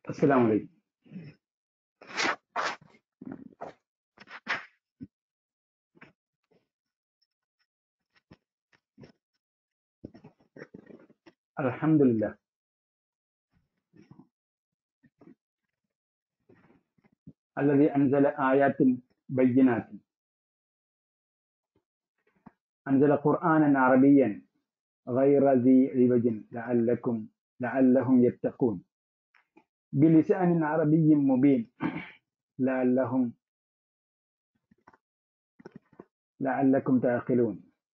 السلام عليكم الحمد لله الذي أنزل آيات بينات أنزل قرآنا عربيا غير ذي عوج لعلكم لعلهم يتقون بلسان عربي مبين لعلهم لعلكم تعقلون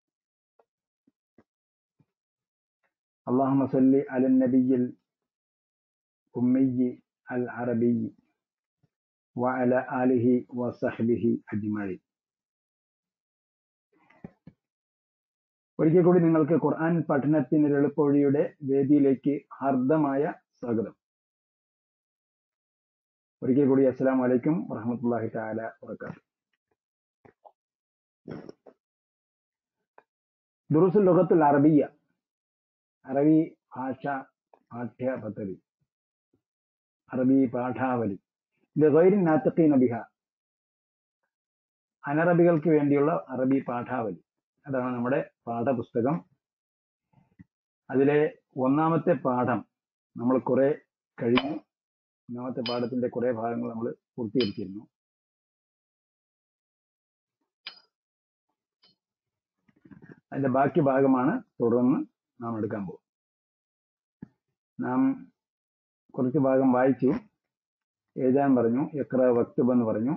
اللهم صل على النبي الأمي العربي وعلى آله وصحبه أجمعين ഒരിക്കൽ കൂടി നിങ്ങൾക്ക് ഖുർആൻ പഠനത്തിന് എളുപ്പവഴിയുടെ വേദിയിലേക്ക് ഹാർദമായ സ്വാഗതം ഒരിക്കൽ കൂടി അസ്സലാം വലൈക്കും വറഹമത്തല്ലാഹി താല വർക്കാത്തു ദുറുസുൽ ലോകത്തുൽ അറബിയ അറബി ഭാഷ പാഠ്യ പദ്ധതി അറബി പാഠാവലി ലഗൈരിൻ നാത്തഖീന ബിഹ അനറബികൾക്ക് വേണ്ടിയുള്ള അറബി പാഠാവലി അതാണ് നമ്മുടെ പാഠപുസ്തകം അതിലെ ഒന്നാമത്തെ പാഠം നമ്മൾ കുറെ കഴിഞ്ഞു ഒന്നാമത്തെ പാഠത്തിന്റെ കുറെ ഭാഗങ്ങൾ നമ്മൾ പൂർത്തീകരിച്ചിരുന്നു അതിന്റെ ബാക്കി ഭാഗമാണ് തുടർന്ന് നാം എടുക്കാൻ പോകും നാം കുറച്ച് ഭാഗം വായിച്ചു എഴുതാൻ പറഞ്ഞു എക്ര വക്തുബ് എന്ന് പറഞ്ഞു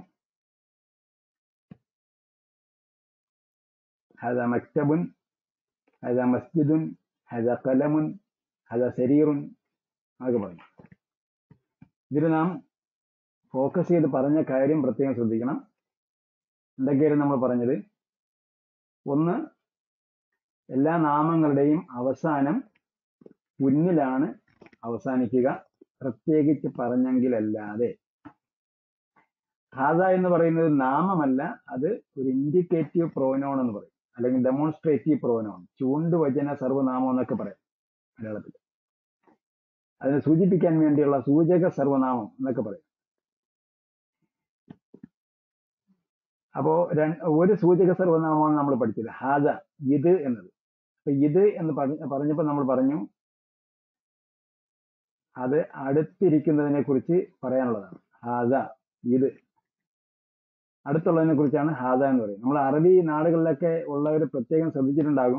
هذا مكتب هذا مسجد هذا قلم هذا سرير എന്നൊക്കെ പറഞ്ഞു ഇതിൽ നാം ഫോക്കസ് ചെയ്ത് പറഞ്ഞ കാര്യം പ്രത്യേകം ശ്രദ്ധിക്കണം എന്തൊക്കെയായിരുന്നു നമ്മൾ പറഞ്ഞത് ഒന്ന് എല്ലാ നാമങ്ങളുടെയും അവസാനം പുന്നിലാണ് അവസാനിക്കുക പ്രത്യേകിച്ച് പറഞ്ഞെങ്കിലല്ലാതെ ഹാദ എന്ന് പറയുന്നത് നാമമല്ല അത് ഒരു ഇൻഡിക്കേറ്റീവ് പ്രോനോൺ എന്ന് പറയും അല്ലെങ്കിൽ ഡെമോൺസ്ട്രേറ്റീവ് പ്രോനോൺ ചൂണ്ടുവചന സർവനാമം എന്നൊക്കെ പറയാം മലയാളത്തിൽ അതിനെ സൂചിപ്പിക്കാൻ വേണ്ടിയുള്ള സൂചക സർവനാമം എന്നൊക്കെ പറയും അപ്പോ ഒരു സൂചക സർവനാമമാണ് നമ്മൾ പഠിച്ചത് ഹാദ ഇത് എന്നത് അപ്പൊ ഇത് എന്ന് പറഞ്ഞപ്പോൾ നമ്മൾ പറഞ്ഞു അത് അടുത്തിരിക്കുന്നതിനെ കുറിച്ച് പറയാനുള്ളതാണ് ഹാദ ഇത് അടുത്തുള്ളതിനെ കുറിച്ചാണ് ഹാദ എന്ന് പറയുന്നത് നമ്മൾ അറബി നാടുകളിലൊക്കെ ഉള്ളവർ പ്രത്യേകം ശ്രദ്ധിച്ചിട്ടുണ്ടാകും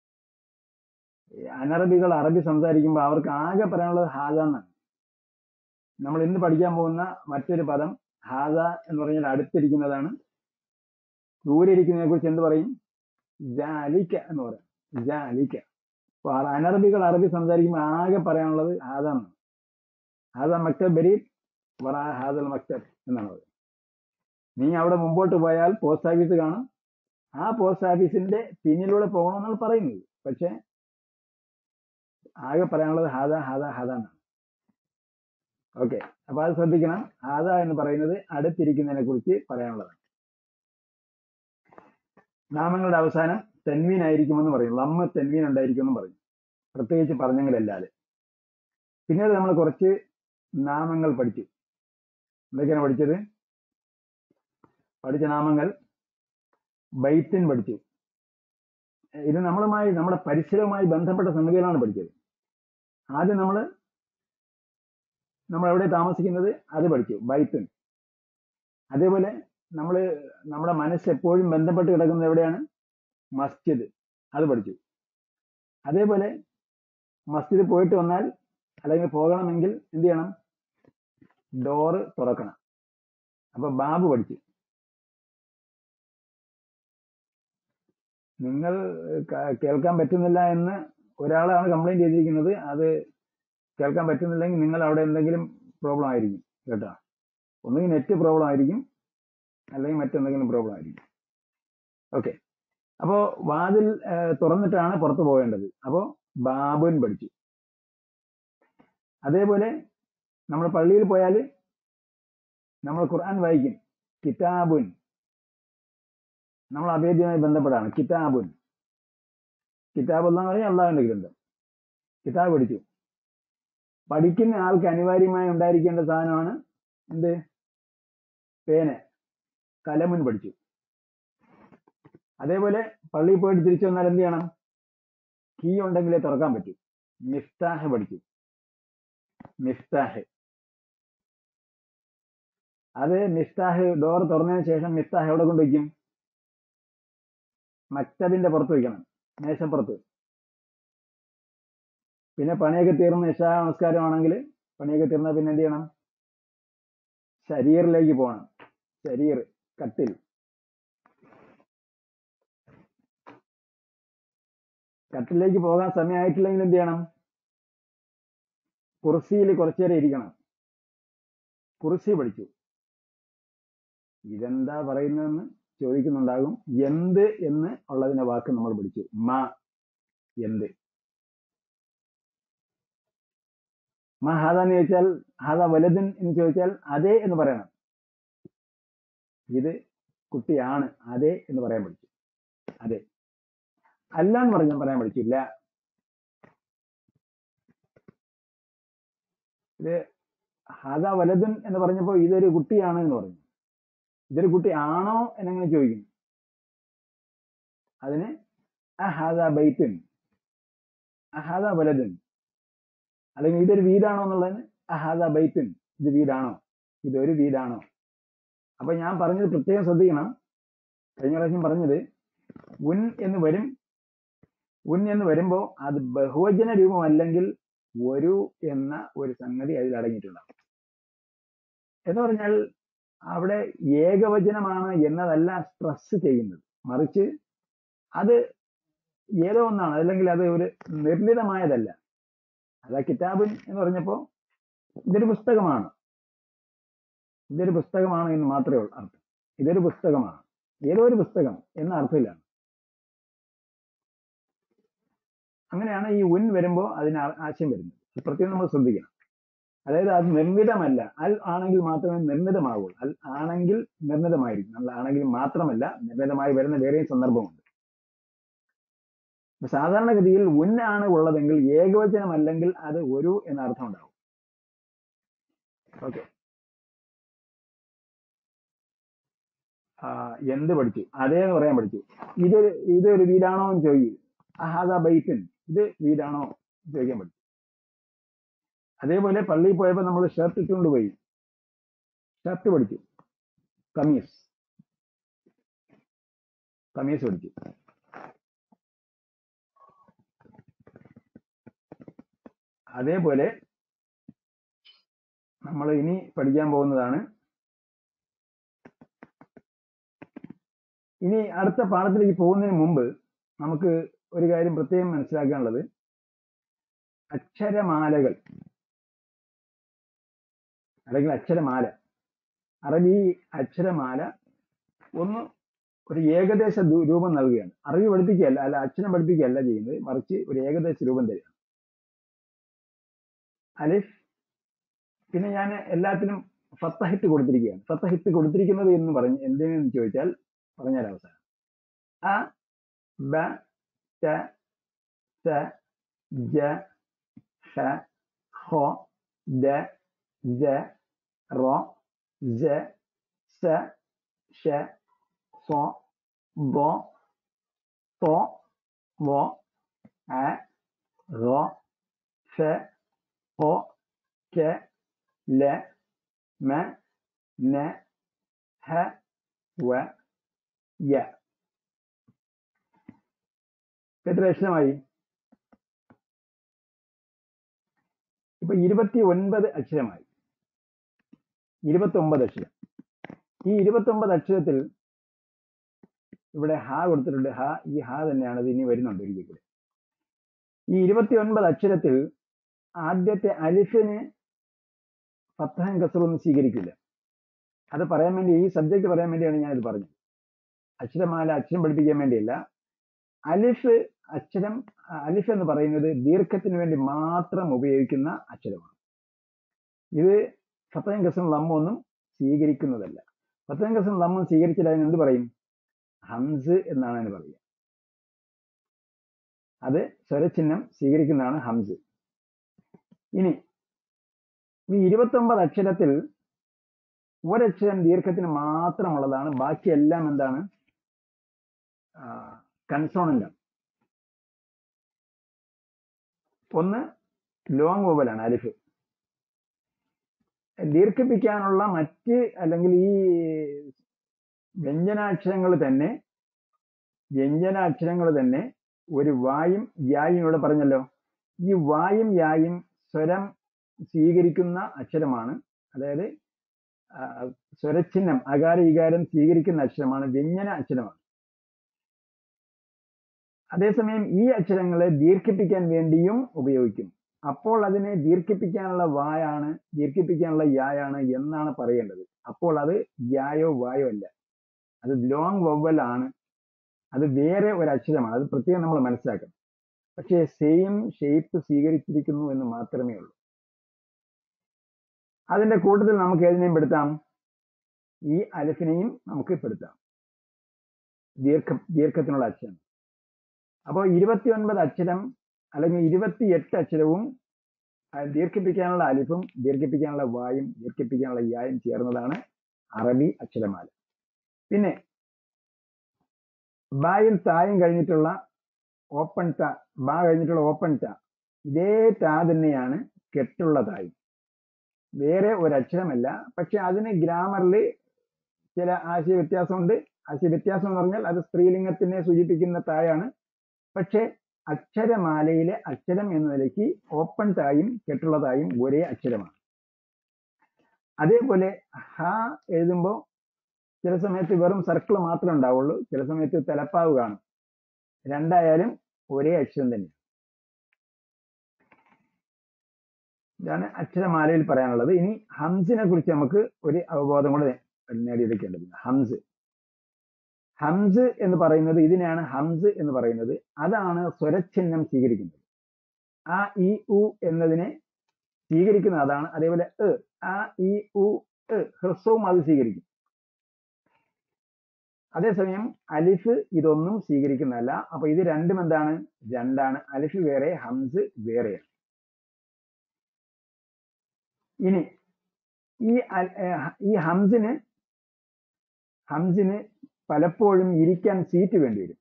അനറബികൾ അറബി സംസാരിക്കുമ്പോൾ അവർക്ക് ആകെ പറയാനുള്ളത് ഹാദ എന്നാണ് നമ്മൾ ഇന്ന് പഠിക്കാൻ പോകുന്ന മറ്റൊരു പദം ഹാദ എന്ന് പറഞ്ഞാൽ അടുത്തിരിക്കുന്നതാണ് ദൂരെ ഇരിക്കുന്നതിനെ കുറിച്ച് എന്ത് പറയും ജാലിക്ക എന്ന് പറയും ജാലിക്ക അപ്പൊ അനറബികൾ അറബി സംസാരിക്കുമ്പോൾ ആകെ പറയാനുള്ളത് ഹാദ എന്നാണ് ഹാദ മക്തബ് ബരീദ് വറ ഹാദൽ മക്തബ് എന്നാണ് പറയുന്നത് നീ അവിടെ മുമ്പോട്ട് പോയാൽ പോസ്റ്റ് ഓഫീസ് കാണും ആ പോസ്റ്റ് ഓഫീസിന്റെ പിന്നിലൂടെ പോകണമെന്നാണ് പറയുന്നത് പക്ഷെ ആകെ പറയാനുള്ളത് ഹാദ ഹാദ ഹാദ എന്നാണ് ഓക്കെ അപ്പൊ അത് ശ്രദ്ധിക്കണം ഹാദ എന്ന് പറയുന്നത് അടുത്തിരിക്കുന്നതിനെ കുറിച്ച് പറയാനുള്ളതാണ് നാമങ്ങളുടെ അവസാനം തെൻവീൻ ആയിരിക്കുമെന്ന് പറയും ലമ്മ തെൻവീൻ ഉണ്ടായിരിക്കുമെന്നും പറയും പ്രത്യേകിച്ച് പറഞ്ഞെങ്കിലല്ലാതെ പിന്നീട് നമ്മൾ കുറച്ച് നാമങ്ങൾ പഠിച്ചു എന്തൊക്കെയാണ് പഠിച്ചത് പഠിച്ച നാമങ്ങൾ ബൈത്തിൻ പഠിച്ചു ഇത് നമ്മളുമായി നമ്മുടെ പരിസരവുമായി ബന്ധപ്പെട്ട സംഗതികളാണ് പഠിച്ചത് ആദ്യം നമ്മൾ നമ്മൾ എവിടെ താമസിക്കുന്നത് അത് പഠിച്ചു ബൈത്തിൻ അതേപോലെ നമ്മൾ നമ്മുടെ മനസ്സ് എപ്പോഴും ബന്ധപ്പെട്ട് കിടക്കുന്നത് എവിടെയാണ് മസ്ജിദ് അത് പഠിച്ചു അതേപോലെ മസ്ജിദ് പോയിട്ട് വന്നാൽ അല്ലെങ്കിൽ പോകണമെങ്കിൽ എന്ത് ചെയ്യണം ഡോറ് തുറക്കണം അപ്പൊ ബാബു പഠിച്ചു നിങ്ങൾ കേൾക്കാൻ പറ്റുന്നില്ല എന്ന് ഒരാളാണ് കംപ്ലൈന്റ് ചെയ്തിരിക്കുന്നത് അത് കേൾക്കാൻ പറ്റുന്നില്ലെങ്കിൽ നിങ്ങൾ അവിടെ എന്തെങ്കിലും പ്രോബ്ലം ആയിരിക്കും കേട്ടോ ഒന്നുകിൽ നെറ്റ് പ്രോബ്ലം ആയിരിക്കും അല്ലെങ്കിൽ മറ്റെന്തെങ്കിലും പ്രോബ്ലം ആയിരിക്കും ഓക്കെ അപ്പോൾ വാതിൽ തുറന്നിട്ടാണ് പുറത്ത് പോകേണ്ടത് അപ്പോൾ ബാബുൻ പഠിച്ചു അതേപോലെ നമ്മൾ പള്ളിയിൽ പോയാൽ നമ്മൾ ഖുർആൻ വായിക്കും കിതാബുൻ നമ്മൾ അഭേദ്യമായി ബന്ധപ്പെടാണ് കിതാബുൻ കിതാബ് എന്ന് പറഞ്ഞാൽ അള്ളാഹുവിന്റെ ഗ്രന്ഥം കിതാബ് പഠിച്ചു പഠിക്കുന്ന ആൾക്ക് അനിവാര്യമായി ഉണ്ടായിരിക്കേണ്ട സാധനമാണ് എന്ത് പേന കലമുൻ പഠിച്ചു അതേപോലെ പള്ളിയിൽ പോയിട്ട് തിരിച്ചു വന്നാൽ എന്ത് ചെയ്യണം കീ ഉണ്ടെങ്കിലേ തുറക്കാൻ പറ്റൂ മിഫ്താഹ് പഠിച്ചു മിഫ്താഹ് അത് മിഫ്താഹ് ഡോർ തുറന്നതിന് ശേഷം മിഫ്താഹ് എവിടെ കൊണ്ടുവയ്ക്കും മക്തബിന്റെ പുറത്ത് വയ്ക്കണം മേശപ്പുറത്ത് പിന്നെ പണിയൊക്കെ തീർന്ന് ഇഷാ നമസ്കാരമാണെങ്കിൽ പണിയൊക്കെ തീർന്ന പിന്നെ എന്ത് ചെയ്യണം ശരീറിലേക്ക് പോകണം ശരീർ കട്ടിൽ കട്ടിലേക്ക് പോകാൻ സമയമായിട്ടില്ലെങ്കിൽ എന്ത് ചെയ്യണം കുർസിയിൽ കുറച്ചു നേരം ഇരിക്കണം കുർസി പഠിച്ചു ഇതെന്താ പറയുന്നതെന്ന് ചോദിക്കുന്നുണ്ടാകും എന്ത് എന്ന് ഉള്ളതിന്റെ വാക്ക് നമ്മൾ പഠിച്ചു മ എന്ത് മ ഹാദ എന്ന് ചോദിച്ചാൽ ഹാദ വലതുൻ എന്ന് ചോദിച്ചാൽ അതെ എന്ന് പറയണം ഇത് കുട്ടിയാണ് അതെ എന്ന് പറയാൻ പഠിച്ചു അതെ അല്ല എന്ന് പറഞ്ഞ പറയാൻ പഠിച്ചില്ല ഇത് ഹാദ വലതുൻ എന്ന് പറഞ്ഞപ്പോൾ ഇതൊരു കുട്ടിയാണ് എന്ന് പറഞ്ഞു ഇതൊരു കുട്ടി ആണോ എന്നെങ്ങനെ ചോദിക്കും അതിന് അഹാദ ബൈത്തുൻ അഹാദ വലതുൻ അല്ലെങ്കിൽ ഇതൊരു വീടാണോ എന്നുള്ളതിന് അഹാദ ബൈത്തുൻ ഇത് വീടാണോ ഇതൊരു വീടാണോ അപ്പൊ ഞാൻ പറഞ്ഞത് പ്രത്യേകം ശ്രദ്ധിക്കണം കഴിഞ്ഞ പ്രാവശ്യം പറഞ്ഞത് ഉൻ എന്ന് വരും ഉൻ എന്ന് വരുമ്പോൾ അത് ബഹുവചന രൂപമല്ലെങ്കിൽ ഒരു എന്ന ഒരു സംഗതി അതിൽ അടങ്ങിയിട്ടുണ്ടാവും എന്ന് പറഞ്ഞാൽ അവിടെ ഏകവചനമാണ് എന്നതല്ല സ്ട്രെസ് ചെയ്യുന്നത് മറിച്ച് അത് ഏതോ ഒന്നാണ് അല്ലെങ്കിൽ അത് ഒരു നിർണിതമായതല്ല അതാ കിതാബുൻ എന്ന് പറഞ്ഞപ്പോ ഇതൊരു പുസ്തകമാണ് ഇതൊരു പുസ്തകമാണ് എന്ന് മാത്രമേ ഉള്ളൂ അർത്ഥം ഇതൊരു പുസ്തകമാണ് ഏതോ ഒരു പുസ്തകം എന്ന അർത്ഥത്തിലാണ് അങ്ങനെയാണ് ഈ ഉൻ വരുമ്പോൾ അതിന് ആ- ആശയം വരുന്നത് അത് പ്രത്യേകം നമ്മൾ ശ്രദ്ധിക്കണം അതായത് അത് നിർമ്മിതമല്ല അൽ ആണെങ്കിൽ മാത്രമേ നിർമ്മിതമാവുള്ളൂ അൽ ആണെങ്കിൽ നിർമ്മിതമായിരിക്കും അൽ ആണെങ്കിൽ മാത്രമല്ല നിർമ്മിതമായി വരുന്ന വേറെയും സന്ദർഭമുണ്ട് അപ്പൊ സാധാരണഗതിയിൽ ഉൻ ആണ് ഉള്ളതെങ്കിൽ ഏകവചനം അല്ലെങ്കിൽ അത് ഒരു എന്ന അർത്ഥം ഉണ്ടാവും ഓക്കെ എന്ത് പഠിച്ചു അതേ എന്ന് പറയാൻ പഠിച്ചു ഇത് ഇതൊരു വീടാണോ എന്ന് ചോദിക്കും അഹാദ ബൈത്തിൻ ഇത് വീടാണോ എന്ന് ചോദിക്കാൻ പഠിച്ചു അതേപോലെ പള്ളിയിൽ പോയപ്പോൾ നമ്മൾ ഷർട്ട് ഇട്ടുകൊണ്ട് പോയി ഷർട്ട് പഠിച്ചു കമീസ് കമീസ് പഠിച്ചു അതേപോലെ നമ്മൾ ഇനി പഠിക്കാൻ പോകുന്നതാണ് ഇനി അടുത്ത പാഠത്തിലേക്ക് പോകുന്നതിന് മുമ്പ് നമുക്ക് ഒരു കാര്യം പ്രത്യേകം മനസ്സിലാക്കാനുള്ളത് അക്ഷരമാലകൾ അല്ലെങ്കിൽ അക്ഷരമാല അറബി അക്ഷരമാല ഒന്ന് ഒരു ഏകദേശ ദു- രൂപം നൽകുകയാണ് അറബി പഠിപ്പിക്കുകയല്ല അല്ല അക്ഷരം പഠിപ്പിക്കുകയല്ല ചെയ്യുന്നത് മറിച്ച് ഒരു ഏകദേശ രൂപം തരികയാണ് അലിഫ് പിന്നെ ഞാൻ എല്ലാത്തിനും ഫത്തഹിത്ത് കൊടുത്തിരിക്കുകയാണ് ഫത്തഹിത്ത് കൊടുത്തിരിക്കുന്നത് എന്ന് പറഞ്ഞ് എന്തിനെന്ന് ചോദിച്ചാൽ പറഞ്ഞാൽ അവസാനം അ ബ ത സ ജ ഹ ഹ ദ ജ റ ജ സ ഷ ص ض ط ض ع غ ف ق ك ل م ن ه و യ എത്ര അക്ഷരമായി ഇപ്പൊ ഇരുപത്തി ഒൻപത് അക്ഷരമായി ഇരുപത്തി ഒമ്പത് അക്ഷരം ഈ ഇരുപത്തി ഒമ്പത് അക്ഷരത്തിൽ ഇവിടെ ഹ കൊടുത്തിട്ടുണ്ട് ഹ ഈ ഹ തന്നെയാണ് ഇത് ഇനി വരുന്നുണ്ട് ഒരിക്കൽ കൂടെ ഈ ഇരുപത്തി ഒൻപത് അക്ഷരത്തിൽ ആദ്യത്തെ അലിഫിന് ഫത്തഹൻ കസറൊന്നും സ്വീകരിക്കില്ല അത് പറയാൻ വേണ്ടി ഈ സബ്ജക്ട് പറയാൻ വേണ്ടിയാണ് ഞാൻ ഇത് പറഞ്ഞത് അക്ഷരമാല അക്ഷരം പഠിപ്പിക്കാൻ വേണ്ടിയല്ല അലിഫ് അക്ഷരം അലിഫ് എന്ന് പറയുന്നത് ദീർഘത്തിന് വേണ്ടി മാത്രം ഉപയോഗിക്കുന്ന അക്ഷരമാണ് ഇത് ഫത്തഹൻ കസറും ലമ്മൊന്നും സ്വീകരിക്കുന്നതല്ല ഫത്തഹൻ കസറും ലമ്മും സ്വീകരിച്ചാൽ അതിന് എന്ത് പറയും ഹംസ് എന്നാണ് അതിന് പറയുക അത് സ്വരചിഹ്നം സ്വീകരിക്കുന്നതാണ് ഹംസ് ഇനി ഈ ഇരുപത്തൊമ്പത് അക്ഷരത്തിൽ ഒരക്ഷരം ദീർഘത്തിന് മാത്രമുള്ളതാണ് ബാക്കിയെല്ലാം എന്താണ് കൺസോണന്റ് ഒന്ന് ലോങ് വോവലാണ് അലിഫ് ദീർഘിപ്പിക്കാനുള്ള മറ്റ് അല്ലെങ്കിൽ ഈ വ്യഞ്ജനാക്ഷരങ്ങൾ തന്നെ വ്യഞ്ജനാക്ഷരങ്ങൾ തന്നെ ഒരു വായും യായും ഇവിടെ പറഞ്ഞല്ലോ ഈ വായും യായും സ്വരം സ്വീകരിക്കുന്ന അക്ഷരമാണ് അതായത് ആ, സ്വരചിഹ്നം അകാര ഇകാരം സ്വീകരിക്കുന്ന അക്ഷരമാണ് വ്യഞ്ജന അക്ഷരമാണ് അതേസമയം ഈ അക്ഷരങ്ങളെ ദീർഘിപ്പിക്കാൻ വേണ്ടിയും ഉപയോഗിക്കും അപ്പോൾ അതിനെ ദീർഘിപ്പിക്കാനുള്ള വായാണ് ദീർഘിപ്പിക്കാനുള്ള യായാണ് എന്നാണ് പറയേണ്ടത് അപ്പോൾ അത് യായോ വായോ അല്ല അത് ലോങ് വവ്വൽ ആണ് അത് വേറെ ഒരു അക്ഷരമാണ് അത് പ്രത്യേകം നമ്മൾ മനസ്സിലാക്കണം പക്ഷേ സെയിം ഷേപ്പ് സ്വീകരിച്ചിരിക്കുന്നു എന്ന് മാത്രമേ ഉള്ളൂ അതിന്റെ കൂട്ടത്തിൽ നമുക്ക് ഏതിനെയും പെടുത്താം ഈ അലിഫിനെയും നമുക്ക് പെടുത്താം ദീർഘ ദീർഘത്തിനുള്ള അക്ഷരം അപ്പോൾ ഇരുപത്തി ഒൻപത് അക്ഷരം അല്ലെങ്കിൽ ഇരുപത്തിയെട്ട് അക്ഷരവും ആ, ദീർഘിപ്പിക്കാനുള്ള അലിഫും ദീർഘിപ്പിക്കാനുള്ള വായും ദീർഘിപ്പിക്കാനുള്ള യായും ചേർന്നതാണ് അറബി അക്ഷരമാല പിന്നെ ബായും തായും കഴിഞ്ഞിട്ടുള്ള ഓപ്പൺ ത ബാ കഴിഞ്ഞിട്ടുള്ള ഓപ്പൺ ത ഇതേ ടാ തന്നെയാണ് കെട്ടുള്ള തായും വേറെ ഒരു അക്ഷരമല്ല പക്ഷെ അതിന് ഗ്രാമറിൽ ചില ആശയ വ്യത്യാസമുണ്ട് ആശയ വ്യത്യാസം എന്ന് പറഞ്ഞാൽ അത് സ്ത്രീലിംഗത്തിനെ സൂചിപ്പിക്കുന്ന തായാണ് പക്ഷെ അക്ഷരമാലയിലെ അക്ഷരം എന്ന നിലയ്ക്ക് ഓപ്പൺ തായും കെട്ടുള്ള തായും ഒരേ അക്ഷരമാണ് അതേപോലെ ഹ എഴുതുമ്പോൾ ചില സമയത്ത് വെറും സർക്കിൾ മാത്രമേ ഉണ്ടാവുള്ളൂ ചില സമയത്ത് തലപ്പാവ് കാണും രണ്ടായാലും ഒരേ അക്ഷരം തന്നെ ഇതാണ് അക്ഷരമാലയിൽ പറയാനുള്ളത് ഇനി ഹംസിനെ കുറിച്ച് നമുക്ക് ഒരു അവബോധം കൂടെ നേടിയെടുക്കേണ്ടതുണ്ട് ഹംസ് ഹംസ് എന്ന് പറയുന്നത് ഇതിനെയാണ് ഹംസ് എന്ന് പറയുന്നത് അതാണ് സ്വരചിഹ്നം സ്വീകരിക്കുന്നത് ആ ഇ ഉ എന്നതിനെ സ്വീകരിക്കുന്ന അതാണ് അതേപോലെ എ ആ ഇ ഉ എ ഹ്രസ്വവും അത് സ്വീകരിക്കും അതേസമയം അലിഫ് ഇതൊന്നും സ്വീകരിക്കുന്നതല്ല അപ്പൊ ഇത് രണ്ടും എന്താണ് രണ്ടാണ് അലിഫ് വേറെ ഹംസ് വേറെയാണ് ഇനി ഈ അൽ- ഏ, ഈ ഹംസിന് ഹംസിന് പലപ്പോഴും ഇരിക്കാൻ സീറ്റ് വേണ്ടി വരും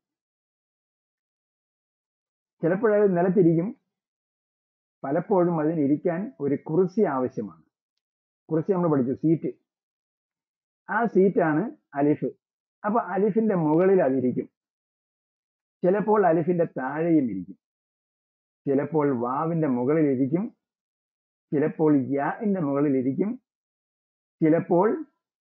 ചിലപ്പോഴത് നിലത്തിരിക്കും പലപ്പോഴും അതിന് ഇരിക്കാൻ ഒരു കുറിസി ആവശ്യമാണ് കുറിസി നമ്മൾ പഠിച്ചു സീറ്റ് ആ സീറ്റാണ് അലിഫ് അപ്പൊ അലിഫിന്റെ മുകളിൽ അതിരിക്കും ചിലപ്പോൾ അലിഫിന്റെ താഴെയും ഇരിക്കും ചിലപ്പോൾ വാവിന്റെ മുകളിൽ ഇരിക്കും ചിലപ്പോൾ യാന്റെ മുകളിൽ ഇരിക്കും ചിലപ്പോൾ